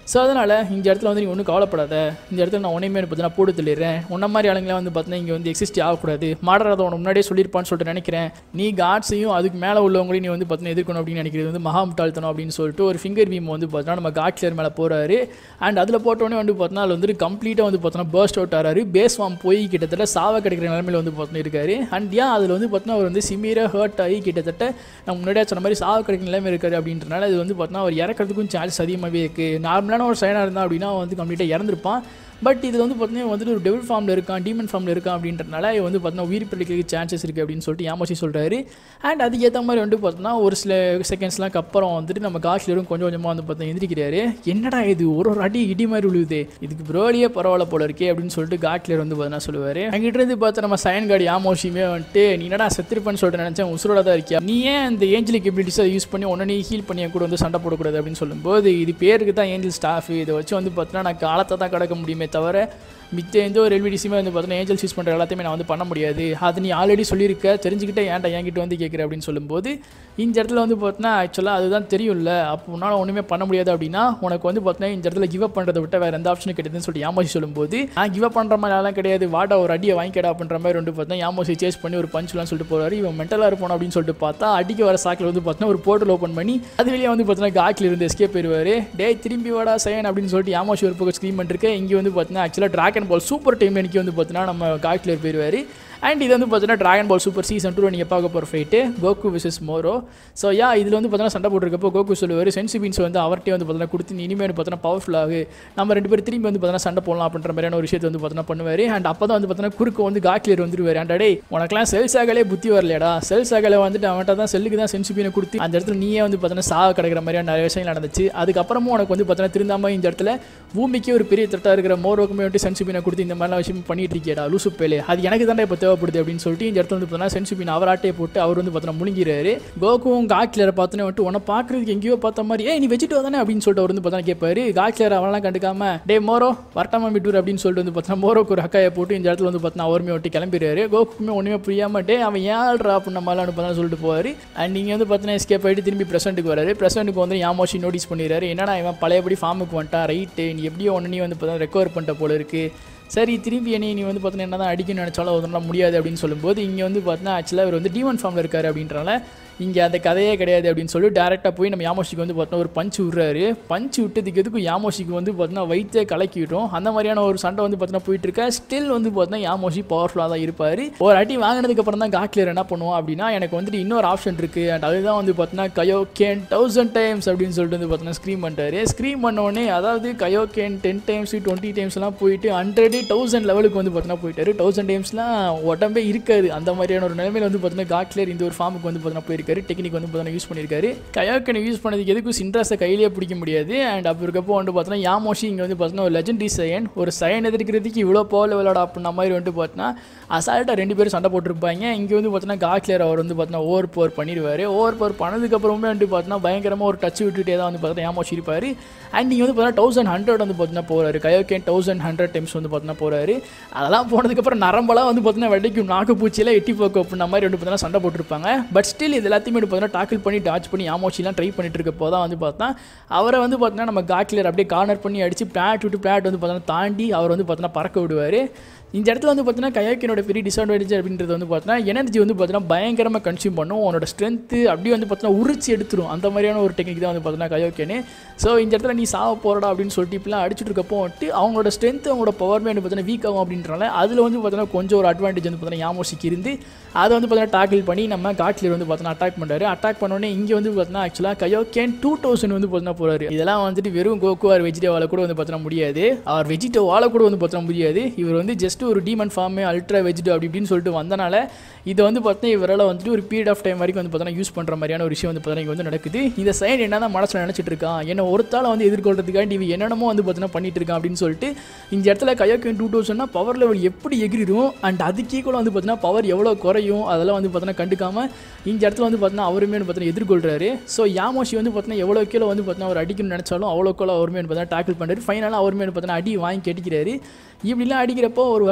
ஸோ அதனால் இந்த இடத்துல வந்து நீ ஒன்றும் கவலைப்படாத இந்த இடத்துல நான் உன்னையுமே பார்த்தீங்கன்னா போட்டு தள்ளிடுறேன் உன்ன மாதிரி ஆளுங்களாம் வந்து பார்த்தீங்கன்னா இங்கே வந்து எக்ஸிஸ்ட் ஆகக்கூடாது மாடர் அதை உனக்கு முன்னாடியே சொல்லியிருப்பான்னு சொல்லிட்டு நினைக்கிறேன் நீ காட்ஸையும் அதுக்கு மேலே உள்ளவங்களையும் நீ வந்து பார்த்தீங்கன்னா எதிர்க்கணும் அப்படின்னு நினைக்கிறது வந்து மகா முட்டாள்தனம் அப்படின்னு சொல்லிட்டு ஒரு ஃபிங்கர் பீம் வந்து பார்த்தீங்கன்னா நம்ம காட்லியர் மேலே போகிறாரு அண்ட் அதில் போட்டோன்னே வந்து பார்த்தீங்கன்னா அதில் வந்து கம்ப்ளீட்டாக வந்து பார்த்தீங்கன்னா பர்ஸ்ட் அவுட் ஆறாரு பேஸ் ஃபார்ம் போய் கிட்டத்தட்ட சாவ கிடைக்கிற நிலமையில வந்து பார்த்தீங்கன்னா இருக்காரு அண்ட் ஏன் அதில் வந்து பார்த்தீங்கன்னா அவர் வந்து சிமியராக ஹர்ட் ஆகி கிட்டத்தட்ட நம்ம முன்னாடியே சொன்ன மாதிரி சாவ கிடைக்கிற நிலைமை இருக்காரு அப்படின்றனால இது வந்து பார்த்தீங்கன்னா அவர் இறக்கிறதுக்கும் சான்ஸ் அதிகமாகவே இருக்குது நார்மலான ஒரு சைனாக இருந்தால் அப்படின்னா அவன் வந்து கம்ப்ளீட்டாக இறந்துருப்பான் பட் இது வந்து பார்த்தீங்கன்னா வந்துட்டு ஒரு டெவில் ஃபார்மில் இருக்கான் டீமன் ஃபார்மில் இருக்கான் அப்படின்றனால இவன் வந்து பார்த்தீங்கன்னா உயிர் பிழைக்கிறதுக்கு சான்சஸ் இருக்குது அப்படின்னு சொல்லிட்டு யாமோசி சொல்கிறாரு அண்ட் அதுக்கேற்ற மாதிரி வந்து பார்த்தீங்கன்னா ஒரு சில செகண்ட்ஸ்லாம் அப்புறம் வந்துட்டு நம்ம காஷ்லரும் கொஞ்சம் கொஞ்சமாக வந்து பார்த்தீங்கன்னா எந்திரிக்கிறாரு என்னடா இது ஒரு ஒரு அடி இடி மாதிரி விழுவுது இதுக்கு ப்ரோலியே பரவாயில்ல போல இருக்கே அப்படின்னு சொல்லிட்டு காட்லியர் வந்து பார்த்தீங்கன்னா சொல்லுவார் அங்கிட்ட இருந்து பார்த்து நம்ம சயன் கார்டு யாமோசியுமே வந்துட்டு நீ என்னடா செத்துருப்பேன்னு சொல்லிட்டு நினச்சேன் உசுரோட தான் இருக்கியா நீ ஏன் இந்த ஏஞ்சலிக் எபிலிட்டிஸை யூஸ் பண்ணி உடனே நீ ஹீல் பண்ணி என் கூட வந்து சண்டை போடக்கூடாது அப்படின்னு சொல்லும்போது இது பேருக்கு தான் ஏஞ்சல் ஸ்டாஃப் இதை வச்சு வந்து பார்த்தீங்கன்னா நான் காலத்தை தான் கடக்க முடியுமே தவிர மித்த எந்த ஒரு எல்விடிசியுமே வந்து பார்த்தீங்கன்னா ஏஞ்சல்ஸ் யூஸ் பண்ணுற எல்லாத்தையுமே நான் வந்து பண்ண முடியாது அது நீ ஆல்ரெடி சொல்லியிருக்க தெரிஞ்சுக்கிட்டே ஏன்டா என்கிட்ட வந்து கேட்குற அப்படின்னு சொல்லும்போது இந்த இடத்துல வந்து பார்த்தீங்கன்னா ஆக்சுவலாக அதுதான் தெரியும்ல அப்போ உன்னால் ஒன்றுமே பண்ண முடியாது அப்படின்னா உனக்கு வந்து பார்த்தீங்கன்னா இந்த இடத்துல கிவ் அப் பண்ணுறதை விட்ட வேறு எந்த ஆப்ஷனும் கிடையாதுன்னு சொல்லிட்டு யாமோசி சொல்லும்போது நான் கிவ் அப் பண்ணுற மாதிரி எல்லாம் கிடையாது வாடா ஒரு அடியை வாங்கிக்கடா அப்படின்ற மாதிரி வந்து பார்த்தீங்கன்னா யாமோசி சேஸ் பண்ணி ஒரு பஞ்சுலாம் சொல்லிட்டு போகிறாரு இவன் மென்டலாக இருப்போம் அப்படின்னு சொல்லிட்டு பார்த்தா அடிக்க வர சாக்கில் வந்து பார்த்தீங்கன்னா ஒரு போர்ட்டல் ஓப்பன் பண்ணி அது வெளியே வந்து பார்த்தீங்கன்னா காக்கில் இருந்து எஸ்கேப் போயிடுவார் டே திரும்பி வாடா சயன் அப்படின்னு சொல்லிட்டு யாமோசி ஒரு பக்கம் ஸ்க்ரீம் பண்ணிருக்கேன் இங்கே வந்து பார்த்தீங்கன்னா ஆக்சுவலாக ட்ராகன் பால் சூப்பர் டைம் எனக்கு வந்து பார்த்தீங்கன்னா நம்ம காக்கிலர் போயிடுவார் அண்ட் இது வந்து பார்த்தீங்கன்னா dragon ball super season two நீங்கள் பார்க்க போகிற fight Goku versus Moro so yeah இதில் வந்து பார்த்தீங்கன்னா சண்டை போட்டிருக்கப்போ கோகு சொல்லுவார் சென்சிபின்ஸ் வந்து அவர்கிட்டே வந்து பார்த்தீங்கன்னா கொடுத்து நீ இனிமேல் பார்த்தீங்கன்னா பவர்ஃபுல்லாகு நம்ம ரெண்டு பேரும் திரும்பி வந்து பார்த்தீங்கன்னா சண்டை போடலாம் அப்படின்ற மாதிரியான ஒரு விஷயத்தை வந்து பார்த்தீங்கன்னா பண்ணுவார் அண்ட் அப்போ தான் வந்து பார்த்தீங்கன்னா குறுக்கு வந்து காக்லியர் வந்துருவார் அண்ட் டே உனக்குலாம் செல்ஸ் ஆகலே புத்தி வரலையடா செல்ஸ் ஆகலை வந்துட்டு அவன்கிட்ட தான் செல்லுக்கு தான் சென்சிபினை கொடுத்து அந்த இடத்துல நீயே வந்து பார்த்தீங்கன்னா சாக கிடக்கிற மாதிரியான நிறைய விஷயங்கள் நடந்துச்சு அதுக்கப்புறமும் உனக்கு வந்து பார்த்தீங்கன்னா திருந்தாமல் இந்த இடத்துல பூமிக்கு ஒரு பெரிய தட்டாக இருக்கிற மோரோக்குமே வந்துட்டு சென்சிபினை கொடுத்து இந்த மாதிரிலாம் விஷயம் பண்ணிட்டு இருக்கியடா லூசு பேலே அது எனக்கு தானே இப்போ தேவைப்படுது அப்படின்னு சொல்லிட்டு இந்த இடத்துல வந்து பார்த்தீங்கன்னா சென்சிபின் அவராட்டையே போட்டு அவர் வந்து பார்த்தீங்கன்னா முழுங்கிறாரு கோகுவும் காக்லியரை பார்த்தோன்னே வந்துட்டு உன்னை பார்க்கறதுக்கு எங்கேயோ பார்த்த மாதிரி ஏய் நீ வச்சுட்டு தானே அப்படின்னு சொல்லிட்டு அவர் வந்து பார்த்தீங்கன்னா கேட்பாரு காக்லியர் அவனெல்லாம் கண்டுக்காம டே மோரோ வரட்டாம விட்டுரு அப்படின்னு சொல்லிட்டு வந்து பார்த்தீங்கன்னா மோரோக்கு ஒரு ஹக்காயை போட்டு இந்த இடத்துல வந்து பார்த்தீங்கன்னா அவருமே ஒட்டி கிளம்பிடுறாரு கோகுக்குமே ஒன்றுமே புரியாம டே அவன் ஏன் ஆள்றா அப்படின்னு நம்மளால பார்த்தா சொல்லிட்டு போவார் அண்ட் நீங்கள் வந்து பார்த்தீங்கன்னா எஸ்கேப் ஆகிட்டு திரும்பி ப்ரெசென்ட்டுக்கு வராரு ப்ரெசென்ட்டுக்கு வந்து யாமோஷி நோட்டீஸ் பண்ணிடுறாரு என்னடா இவன் பழையபடி ஃபார்முக்கு வந்துட்டான் ரைட்டு நீ எப்படியோ ஒன்று நீ வந்து பார்த்தீங்கன்னா ரெக்கவர் பண்ணிட்ட போல இருக்குது சரி திரும்பி என்னை நீ வந்து பார்த்தீங்கன்னா என்ன தான் அடிக்கணும்னு நினச்சாலும் அதெல்லாம் முடியாது அப்படின்னு சொல்லும்போது இங்கே வந்து பார்த்தீங்கன்னா ஆக்சுவலாக இவர் வந்து டீமன் ஃபார்மில் இருக்காரு அப்படின்றனால இங்கே அந்த கதையே கிடையாது அப்படின்னு சொல்லி டேரெக்டாக போய் நம்ம யாமோஷிக்கு வந்து பார்த்தீங்கன்னா ஒரு பஞ்சு விட்றாரு பஞ்சு விட்டதுக்கு எதுக்கும் யாமோஷிக்கு வந்து பார்த்தீங்கன்னா வயிற்றே கலக்கிவிட்டோம் அந்த மாதிரியான ஒரு சண்டை வந்து பார்த்தீங்கன்னா போயிட்டு இருக்கா ஸ்டில் வந்து பார்த்தீங்கன்னா யாமோஷி பவர்ஃபுல்லாக தான் இருப்பார் ஒரு அடி வாங்கினதுக்கு அப்புறம் தான் காக்லியர் என்ன பண்ணுவோம் அப்படின்னா எனக்கு வந்துட்டு இன்னொரு ஆப்ஷன் இருக்குது அண்ட் அதுதான் வந்து பார்த்தீங்கன்னா கயோ கேன் தௌசண்ட் டைம்ஸ் அப்படின்னு சொல்லிட்டு வந்து பார்த்தீங்கன்னா ஸ்க்ரீம் பண்ணிட்டாரு ஸ்க்ரீம் பண்ணோடனே அதாவது kaioken ten times twenty டைம்ஸ்லாம் போயிட்டு ஹண்ட்ரட் தௌசண்ட் லெவலுக்கு வந்து பார்த்தீங்கன்னா போயிட்டாரு தௌசண்ட் டைம்ஸ்லாம் உடம்பே இருக்காது அந்த மாதிரியான ஒரு நிலைமையில வந்து பார்த்தீங்கன்னா காக்லியர் இந்த ஒரு ஃபார்முக்கு வந்து பார்த்தீங்கன்னா போயிருக்காரு டெக்னிக் வந்து பார்த்தீங்கன்னா யூஸ் பண்ணியிருக்காரு கயோக்கனை யூஸ் பண்ணதுக்கு எதுக்கும் சின்ட்ராஸை கையிலேயே பிடிக்க முடியாது அண்ட் அப்போ இருக்கப்போ வந்து பார்த்தீங்கன்னா யாமோஷி இங்கே வந்து பார்த்தீங்கன்னா ஒரு லெஜெண்டரி சயன் ஒரு சயன் எதிர்க்கிறதுக்கு இவ்வளோ போல விளையாட அப்படின்ற மாதிரி வந்துட்டு பார்த்தீங்கன்னா அசால்ட்டாக ரெண்டு பேரும் சண்டை போட்டிருப்பாங்க இங்கே வந்து பார்த்தீங்கன்னா காக்லியர் அவர் வந்து பார்த்தீங்கன்னா ஓவர் போர் பண்ணிடுவார் ஓவர் போர் பண்ணதுக்கப்புறமே வந்து பார்த்தீங்கன்னா பயங்கரமாக ஒரு டச் விட்டுட்டே தான் வந்து பார்த்தீங்கன்னா யாமோஷி இருப்பார் அண்ட் நீங்கள் வந்து பார்த்தீங்கன்னா தௌசண்ட் ஹண்ட்ரட் வந்து பார்த்தீங்கன்னா போகிறாரு கயோக்கேன் தௌசண்ட் ஹண்ட்ரட் டைம்ஸ் வந்து பார்த்தீங்கன்னா போகிறாரு அதெல்லாம் போனதுக்கப்புறம் நரம்பெல்லாம் வந்து பார்த்தீங்கன்னா வெள்ளைக்கும் நாக்கு பூச்சியில் எட்டி போக்கு அப்படின்ற மாதிரி வந்து பார்த்தீங்கன்னா சண்டை போட்டிருப்பாங்க பட் ஸ்டில் இது எல்லாத்தையுமே வந்து பார்த்தீங்கன்னா டாக்கிள் பண்ணி டாச் பண்ணி யாமோச்சிலாம் ட்ரை பண்ணிட்டு இருக்கப்போ தான் வந்து பார்த்தா அவரை வந்து பார்த்தீங்கன்னா நம்ம காட்லியர் அப்படியே கார்னர் பண்ணி அடித்து பிளாட் விட்டு பிளாட் வந்து பார்த்தீங்கன்னா தாண்டி அவர் வந்து பார்த்தீங்கன்னா பறக்க விடுவார் இந்த இடத்துல வந்து பார்த்தீங்கன்னா கயாக்கினோட பெரிய டிஸ்அட்வான்டேஜ் அப்படின்றது வந்து பார்த்தீங்கன்னா எனர்ஜி வந்து பார்த்தீங்கன்னா பயங்கரமாக கன்சியூம் பண்ணும் உன்னோட ஸ்ட்ரென்த்து அப்படியே வந்து பார்த்தீங்கன்னா உரிச்சு எடுத்துரும் அந்த மாதிரியான ஒரு டெக்னிக் தான் வந்து பார்த்தீங்கன்னா கயோக்கேனு ஸோ இந்த இடத்துல நீ சாவ போறடா அப்படின்னு சொல்லிட்டு இப்படிலாம் அடிச்சுட்டு இருக்கப்போ வந்துட்டு அவங்களோட ஸ்ட்ரென்த்து அவங்களோட பவர்மே வந்து பார்த்தீங்கன்னா வீக் ஆகும் அப்படின்றனால அதில் வந்து பார்த்தீங்கன்னா கொஞ்சம் ஒரு அட்வான்டேஜ் வந்து பார்த்தீங்கன்னா யாமோசிக்கு இருந்து அதை வந்து பார்த்தீங்கன்னா டாக்கிள் பண்ணி நம்ம காட்லியர் வந்து பார்த்தீங்கன்னா அட்டாக் பண்ணுறாரு அட்டாக் பண்ணோடனே இங்கே வந்து பார்த்தீங்கன்னா ஆக்சுவலாக கயோக்கேன் டூ தௌசண்ட் வந்து பார்த்தீங்கன்னா போகிறாரு இதெல்லாம் வந்துட்டு வெறும் கோகு ஆர் வெஜிடேவால கூட வந்து பார்த்தீங்கன்னா முடியாது அவர் வெஜிடேவால கூட வந்து பார்த்தீங்கன்னா முடியாது இவர் வந்து ஜஸ்ட் ஒரு டீமன் ஃபார்ம் அல்ட்ரா வெஜிடோ அப்படி இப்படின்னு சொல்லிட்டு வந்தனால இதை வந்து பார்த்தீங்கன்னா இவரால் வந்துட்டு ஒரு பீரியட் ஆஃப் டைம் வரைக்கும் வந்து பார்த்தீங்கன்னா யூஸ் பண்ணுற மாதிரியான ஒரு விஷயம் வந்து பார்த்தீங்கன்னா இங்க வந்து நடக்குது இந்த சைடு என்ன தான் மனசில் நினச்சிட்டு இருக்கான் என்ன ஒருத்தால வந்து எதிர்கொள்றதுக்காண்டி இவன் என்னென்னமோ வந்து பார்த்தீங்கன்னா பண்ணிட்டு இருக்கான் அப்படின்னு சொல்லிட்டு இந்த இடத்துல கயோக்கின் டூ தௌசண்ட்னா பவர் லெவல் எப்படி எகிரிடும் அண்ட் அதுக்கு ஈக்குவலாக வந்து பார்த்தீங்கன்னா பவர் எவ்வளோ குறையும் அதெல்லாம் வந்து பார்த்தீங்கன்னா கண்டுக்காம இந்த இடத்துல வந்து பார்த்தீங்கன்னா அவருமே வந்து பார்த்தீங்கன்னா எதிர்கொள்றாரு ஸோ யாமோஷி வந்து பார்த்தீங்கன்னா எவ்வளோ கீழே வந்து பார்த்தீங்கன்னா அவர் அடிக்கணும்னு நினச்சாலும் அவ்வளோ கீழே அவருமே வந்து பார்த்தீங்கன்னா டேக்கிள் பண்ணுறாரு ஃபைனலாக அவருமே வந்து பார்த்தீங்கன்னா அடி வாங்கி கட்டிக்கிறாரு இப்படிலாம் அடிக்கிறப்போ ஒரு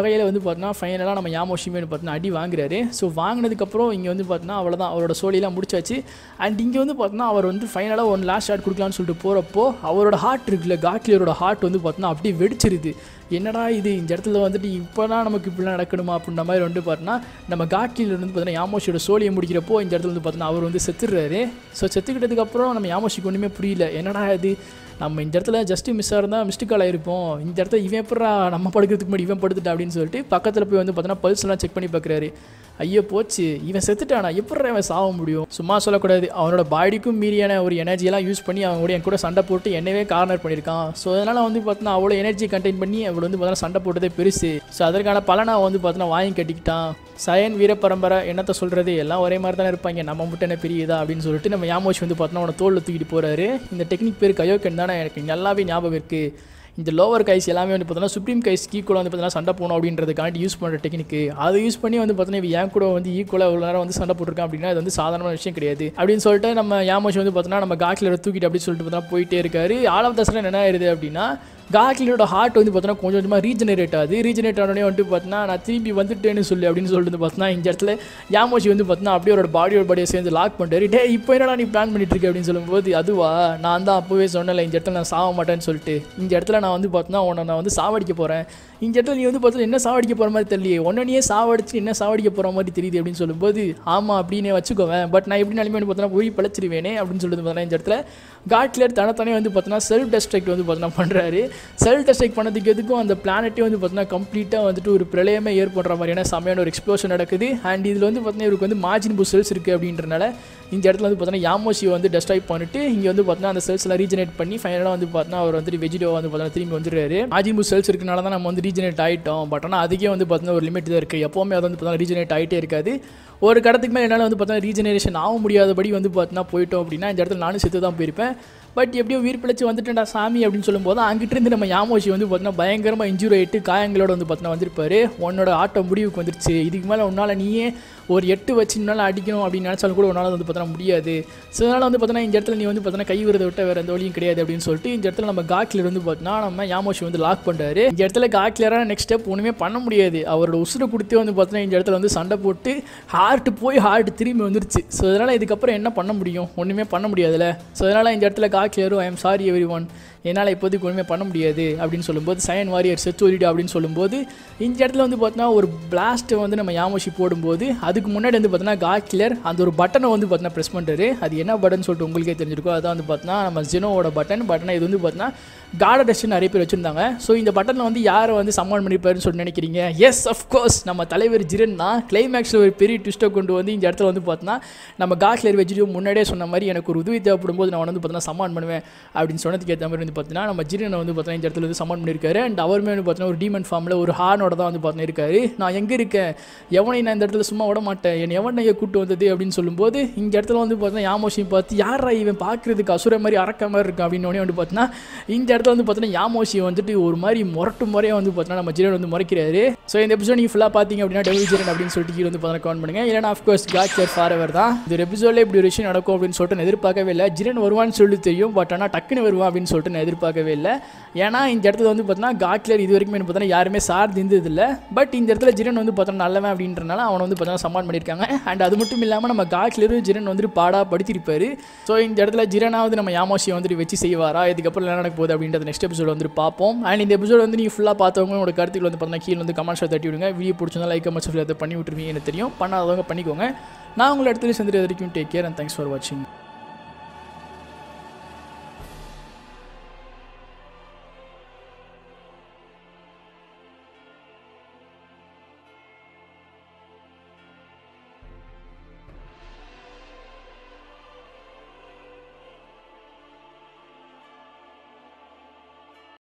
வகையில் வந்து பார்த்தீங்கன்னா ஃபைனலாக நம்ம யாமோஷிமே வந்து பார்த்தீங்கன்னா அடி வாங்குறாரு ஸோ வாங்கினதுக்கப்புறம் இங்கே வந்து பார்த்தீங்கன்னா அவ்வளோதான் அவரோட சோழியெல்லாம் முடிச்சாச்சு அண்ட் இங்கே வந்து பார்த்தீங்கன்னா அவர் வந்து ஃபைனலாக ஒன் லாஸ்ட் ஷாட் கொடுக்கலான்னு சொல்லிட்டு போகிறப்போ அவரோட ஹார்ட் இருக்குல்ல காட்லியரோட ஹார்ட் வந்து பார்த்தீங்கன்னா அப்படியே வெடிச்சிருது என்னடா இது இந்த இடத்துல வந்துட்டு இப்போலாம் நமக்கு இப்படிலாம் நடக்கணுமா அப்படின்ற மாதிரி வந்து பார்த்தீங்கன்னா நம்ம காட்லியில் வந்து பார்த்தீங்கன்னா யாமோஷியோட சோழியை முடிக்கிறப்போ இந்த இடத்துல வந்து பார்த்தீங்கன்னா அவர் வந்து செத்துடுறாரு ஸோ செத்துக்கிட்டதுக்கப்புறம் நம்ம யாமோஷிக்கு ஒன்றுமே புரியல என்னடா இது நம்ம இந்த இடத்துல ஜஸ்ட்டு மிஸ் இருந்தால் மிஸ்டு கால் ஆயிருப்போம் இந்த இடத்துல இவன் எப்படா நம்ம படுக்கிறதுக்கு முன்னாடி இவன் படுத்துட்டா அப்படின்னு சொல்லிட்டு பக்கத்தில் போய் வந்து பார்த்தோன்னா பல்ஸ்லாம் செக் பண்ணி பார்க்குறாரு ஐயோ போச்சு இவன் செத்துட்டானா எப்படி அவன் சாக முடியும் சும்மா சொல்லக்கூடாது அவனோட பாடிக்கும் மீறியான ஒரு எனர்ஜியெல்லாம் யூஸ் பண்ணி அவன் கூட என் கூட சண்டை போட்டு என்னவே கார்னர் பண்ணியிருக்கான் ஸோ அதனால் வந்து பார்த்தோன்னா அவ்வளோ எனர்ஜி கண்டெயின் பண்ணி அவள் வந்து பார்த்தோன்னா சண்டை போட்டதே பெருசு ஸோ அதற்கான பலனை அவன் வந்து பார்த்தோன்னா வாங்கி கட்டிக்கிட்டான் சயன் வீர பரம்பரை என்னத்த சொல்கிறது எல்லாம் ஒரே மாதிரி தானே இருப்பாங்க நம்ம மட்டும் என்ன பெரியதா அப்படின்னு சொல்லிட்டு நம்ம யாமோஷ் வந்து பார்த்தோன்னா அவனை தோளில் தூக்கிட்டு போகிறாரு இந்த டெக்னிக் பேர் கயோக்கன் தானே எனக்கு நல்லாவே ஞாபகம் இருக்குது இந்த லோவர் கைஸ் எல்லாமே வந்து பார்த்தோன்னா சுப்ரீம் கைஸ் ஈக்குவலாக வந்து பார்த்தீங்கன்னா சண்டை போகணும் அப்படின்றதுக்காண்டி யூஸ் பண்ணுற டெக்னிக்கு அதை யூஸ் பண்ணி வந்து பார்த்தீங்கன்னா இவன் என் கூட வந்து ஈக்குவலாக இவ்வளோ நேரம் வந்து சண்டை போட்டிருக்கான் அப்படின்னா அது வந்து சாதாரண விஷயம் கிடையாது அப்படின்னு சொல்லிட்டு நம்ம யாமோஷ் வந்து பார்த்தோன்னா நம்ம காக்கில் தூக்கிட்டு அப்படின்னு சொல்லிட்டு பார்த்தோன்னா போயிட்டே இருக்காரு ஆல் ஆஃப் தசரன் என்ன ஆயிருது அப்படின்னா காக்லியோட ஹார்ட் வந்து பார்த்தோன்னா கொஞ்சம் கொஞ்சமாக ரீஜெனரேட் ஆகுது ரீஜெனரேட் ஆனோடனே வந்துட்டு பார்த்தீங்கன்னா நான் திரும்பி வந்துட்டேன்னு சொல்லி அப்படின்னு சொல்லிட்டு வந்து பார்த்தீங்கன்னா இந்த இடத்துல யாமோஷி வந்து பார்த்தீங்கன்னா அப்படியே அவரோட பாடியோட பாடியை சேர்ந்து லாக் பண்ணிட்டாரு டே இப்போ என்னடா நீ பிளான் பண்ணிட்டு இருக்க அப்படின்னு சொல்லும்போது அதுவா நான் தான் அப்போவே சொன்னல இந்த இடத்துல நான் சாக மாட்டேன்னு சொல்லிட்டு இந்த இடத்துல நான் வந்து பார்த்தீங்கன்னா உன்னை நான் வந்து சாவடிக்க போகிறேன் இந்த இடத்துல நீ வந்து பார்த்தா என்ன சாவடிக்க போகிற மாதிரி தெரியலையே உடனே சாவடிச்சு என்ன சாவடிக்க போகிற மாதிரி தெரியுது அப்படின்னு சொல்லும்போது ஆமாம் அப்படின்னு வச்சுக்கோவேன் பட் நான் எப்படி நிலைமை வந்து பார்த்தோன்னா போய் பழச்சிருவேனே அப்படின்னு சொல்லிட்டு பார்த்தீங்கன்னா இந்த இடத்துல காட்லியர் தனத்தானே வந்து பார்த்தீங்கன்னா செல்ஃப் டெஸ்ட்ரக்ட் வந்து பார்த்தீங்கன்னா பண்ணுறாரு செல்ஃப் டெஸ்ட்ரக்ட் பண்ணதுக்கு எதுக்கும் அந்த பிளானட்டே வந்து பார்த்தீங்கன்னா கம்ப்ளீட்டாக வந்துட்டு ஒரு பிரளயமே ஏற்படுற மாதிரியான செமையான ஒரு எக்ஸ்ப்ளோஷன் நடக்குது அண்ட் இதில் வந்து பார்த்தீங்கன்னா இவருக்கு வந்து மார்ஜின் பூ செல்ஸ் இருக்குது அப்படின்றனால இந்த இடத்துல வந்து பார்த்தீங்கன்னா யாமோஷியை வந்து டெஸ்ட்ராய் பண்ணிட்டு இங்கே வந்து பார்த்தீங்கன்னா அந்த செல்ஸ் எல்லாம் ரீஜெனரேட் பண்ணி ஃபைனலாக வந்து பார்த்தீங்கன்னா அவர் வந்துட்டு வெஜிடோ வந்து பார்த்தீங்கன்னா திரும்பி வந்துடுறாரு மார்ஜின் பூ செல்ஸ் இருக்கனால தான் நம்ம வந்து ரீஜெனரேட் ஆகிட்டோம் பட் ஆனால் அதுக்கே வந்து பார்த்தீங்கன்னா ஒரு லிமிட் தான் இருக்குது எப்போவுமே அது வந்து பார்த்தீங்கன்னா ரீஜெனரேட் ஆகிட்டே இருக்காது ஒரு கடத்துக்கு மேலே என்னால் வந்து பார்த்தீங்கன்னா ரீஜெனரேஷன் ஆக முடியாதபடி வந்து பார்த்தீங்கன்னா போயிட்டோம் அப்படின்னா இந்த இடத்துல நானும் செத்து தான் போயிருப்பேன் பட் எப்படியோ உயிர் பிழைச்சி வந்துட்டேன்டா சாமி அப்படின்னு சொல்லும்போது அங்கிட்டிருந்து நம்ம யாமோஷி வந்து பார்த்தீங்கன்னா பயங்கரமாக இன்ஜூரி ஆகிட்டு காயங்களோட வந்து பார்த்தீங்கன்னா வந்திருப்பாரு உன்னோட ஆட்டம் முடிவுக்கு வந்துருச்சு இதுக்கு மேலே உன்னால் நீயே ஒரு எட்டு வச்சு உன்னால் அடிக்கணும் அப்படின்னு நினச்சாலும் கூட உன்னால் வந்து பார்த்தீங்கன்னா முடியாது ஸோ அதனால் வந்து பார்த்தீங்கன்னா இந்த இடத்துல நீ வந்து பார்த்தீங்கன்னா கை விரதை விட்ட வேறு எந்த வழியும் கிடையாது அப்படின்னு சொல்லிட்டு இந்த இடத்துல நம்ம காக்லியர் வந்து பார்த்தீங்கன்னா நம்ம யாமோஷி வந்து லாக் பண்ணுறாரு இந்த இடத்துல காக்லியராக நெக்ஸ்ட் ஸ்டெப் ஒன்றுமே பண்ண முடியாது அவரோட உசுரை கொடுத்தே வந்து பார்த்தீங்கன்னா இந்த இடத்துல வந்து சண்டை போட்டு ஹார்ட் போய் ஹார்ட் திரும்பி வந்துருச்சு ஸோ அதனால் இதுக்கப்புறம் என்ன பண்ண முடியும் ஒன்றுமே பண்ண முடியாதுல்ல ஸோ அதனால் இந்த இடத்துல காக்லியரும் I am sorry everyone என்னால் இப்போதைக்கு ஒன்றுமே பண்ண முடியாது அப்படின்னு சொல்லும்போது சயன் வாரியர் செத்து ஓடிடு அப்படின்னு சொல்லும்போது இந்த இடத்துல வந்து பார்த்தீங்கன்னா ஒரு பிளாஸ்ட்டை வந்து நம்ம யாமோஷி போடும்போது அதுக்கு முன்னாடி வந்து பார்த்தீங்கன்னா காக்லியர் அந்த ஒரு பட்டனை வந்து பார்த்தீங்கன்னா ப்ரெஸ் பண்ணுறாரு அது என்ன பட்டன் சொல்லிட்டு உங்களுக்கே தெரிஞ்சிருக்கும் அதான் வந்து பார்த்தீங்கன்னா நம்ம ஜெனோவோட பட்டன் பட்டனை இது வந்து பார்த்தீங்கன்னா கார்ட டெஸ்ட் நிறைய பேர் வச்சுருந்தாங்க ஸோ இந்த பட்டனில் வந்து யாரை வந்து சம்மான் பண்ணியிருப்பாருன்னு சொல்லி நினைக்கிறீங்க எஸ் அஃப்கோர்ஸ் நம்ம தலைவர் ஜிரன் தான் கிளைமேக்ஸில் ஒரு பெரிய ட்விஸ்ட்டை கொண்டு வந்து இந்த இடத்துல வந்து பார்த்தீங்கன்னா நம்ம காக்லியர் வச்சுட்டு முன்னாடியே சொன்ன மாதிரி எனக்கு ஒரு உதவி தேவைப்படும் போது நான் வந்து பார்த்தீங்கன்னா சம்மான் பண்ணுவேன் அப்படின்னு சொன்னதுக்கு ஏற்ற மாதிரி வந்து பார்த்தீங்கன்னா நம்ம ஜிரனை வந்து பார்த்தீங்கன்னா இந்த இடத்துல வந்து சம்மான் பண்ணியிருக்காரு அண்ட் அவருமே வந்து பார்த்தீங்கன்னா ஒரு டீமன் ஃபார்மில் ஒரு ஹார்னோட தான் வந்து பார்த்தீங்கன்னா இருக்காரு நான் எங்கே இருக்கேன் எவனை நான் இந்த இடத்துல சும்மா விட மாட்டேன் என் எவனை கூட்டு வந்தது அப்படின்னு சொல்லும்போது இந்த இடத்துல வந்து பார்த்தீங்கன்னா யாமோஷியும் பார்த்து யாரா இவன் பார்க்குறதுக்கு அசுர மாதிரி அறக்க மாதிரி இருக்கு அப்படின்னு வந்து பார்த்தீங்கன்னா இந்த இடத்துல வந்து பார்த்தீங்கன்னா யாமோஷி வந்துட்டு ஒரு மாதிரி முரட்டு முறையாக வந்து பார்த்தீங்கன்னா நம்ம ஜிரன் வந்து முறைக்கிறாரு ஸோ இந்த எபிசோட் நீங்கள் ஃபுல்லாக பார்த்தீங்க அப்படின்னா டெவில் ஜிரன் அப்படின்னு சொல்லிட்டு கீழே வந்து பார்த்தீங்கன்னா கவுண்ட் பண்ணுங்க இல்லைனா ஆஃப்கோர்ஸ் காச்சர் ஃபார் எவர் தான் இந்த எபிசோடில் இப்படி ஒரு விஷயம் நடக்கும் அப்படின்னு சொல்லிட்டு நான் எதிர்பார்க்கவே இல்லை ஜிரன் வருவான்னு சொல்லி தெரியும் பட் ஆனால் டக்குன்னு வருவான் அப்படின்னு சொல்லிட்டு நான் எதிர்பார்க்கவே இல்லை ஏன்னா இந்த இடத்துல வந்து பார்த்தீங்கன்னா காட்லர் இது வரைக்கும் பார்த்தீங்கன்னா யாருமே சார்ந்து இருந்தது இல்லை பட் இந்த இடத்துல ஜிரன் வந்து பார்த்தோன்னா நல்லவன் அப்படின்றனால அவனை வந்து பார்த்தீங்கன்னா சம்மான் பண்ணியிருக்காங்க அண்ட் அது மட்டும் இல்லாமல் நம்ம காட்லரும் ஜிரன் வந்துட்டு பாடா படுத்திருப்பாரு ஸோ இந்த இடத்துல ஜிரனாவது நம்ம யாமோஷியை வந்துட்டு வச்சு செய்வாரா இதுக்கப்புறம் என்ன நடக்க போகுது அப்படின்றது நெக்ஸ்ட் எபிசோட் வந்துட்டு பார்ப்போம் அண்ட் இந்த எபிசோட் வந்து நீங்கள் ஃபுல்லாக பார்த்தவங்க உங்களோட கருத்துக்கள் வந்து பார்த்தீங்கன்னா கீழே வந்து கமெண்ட்ஸில் தட்டி விடுங்க வீடியோ பிடிச்சிருந்தா லைக் கமெண்ட்ஸ் அதை பண்ணி விட்டுருவீங்க எனக்கு தெரியும் பண்ணாதவங்க பண்ணிக்கோங்க நான் உங்களை இடத்துல சேர்ந்துட்டு வரைக்கும் take care and thanks for வாட்சிங்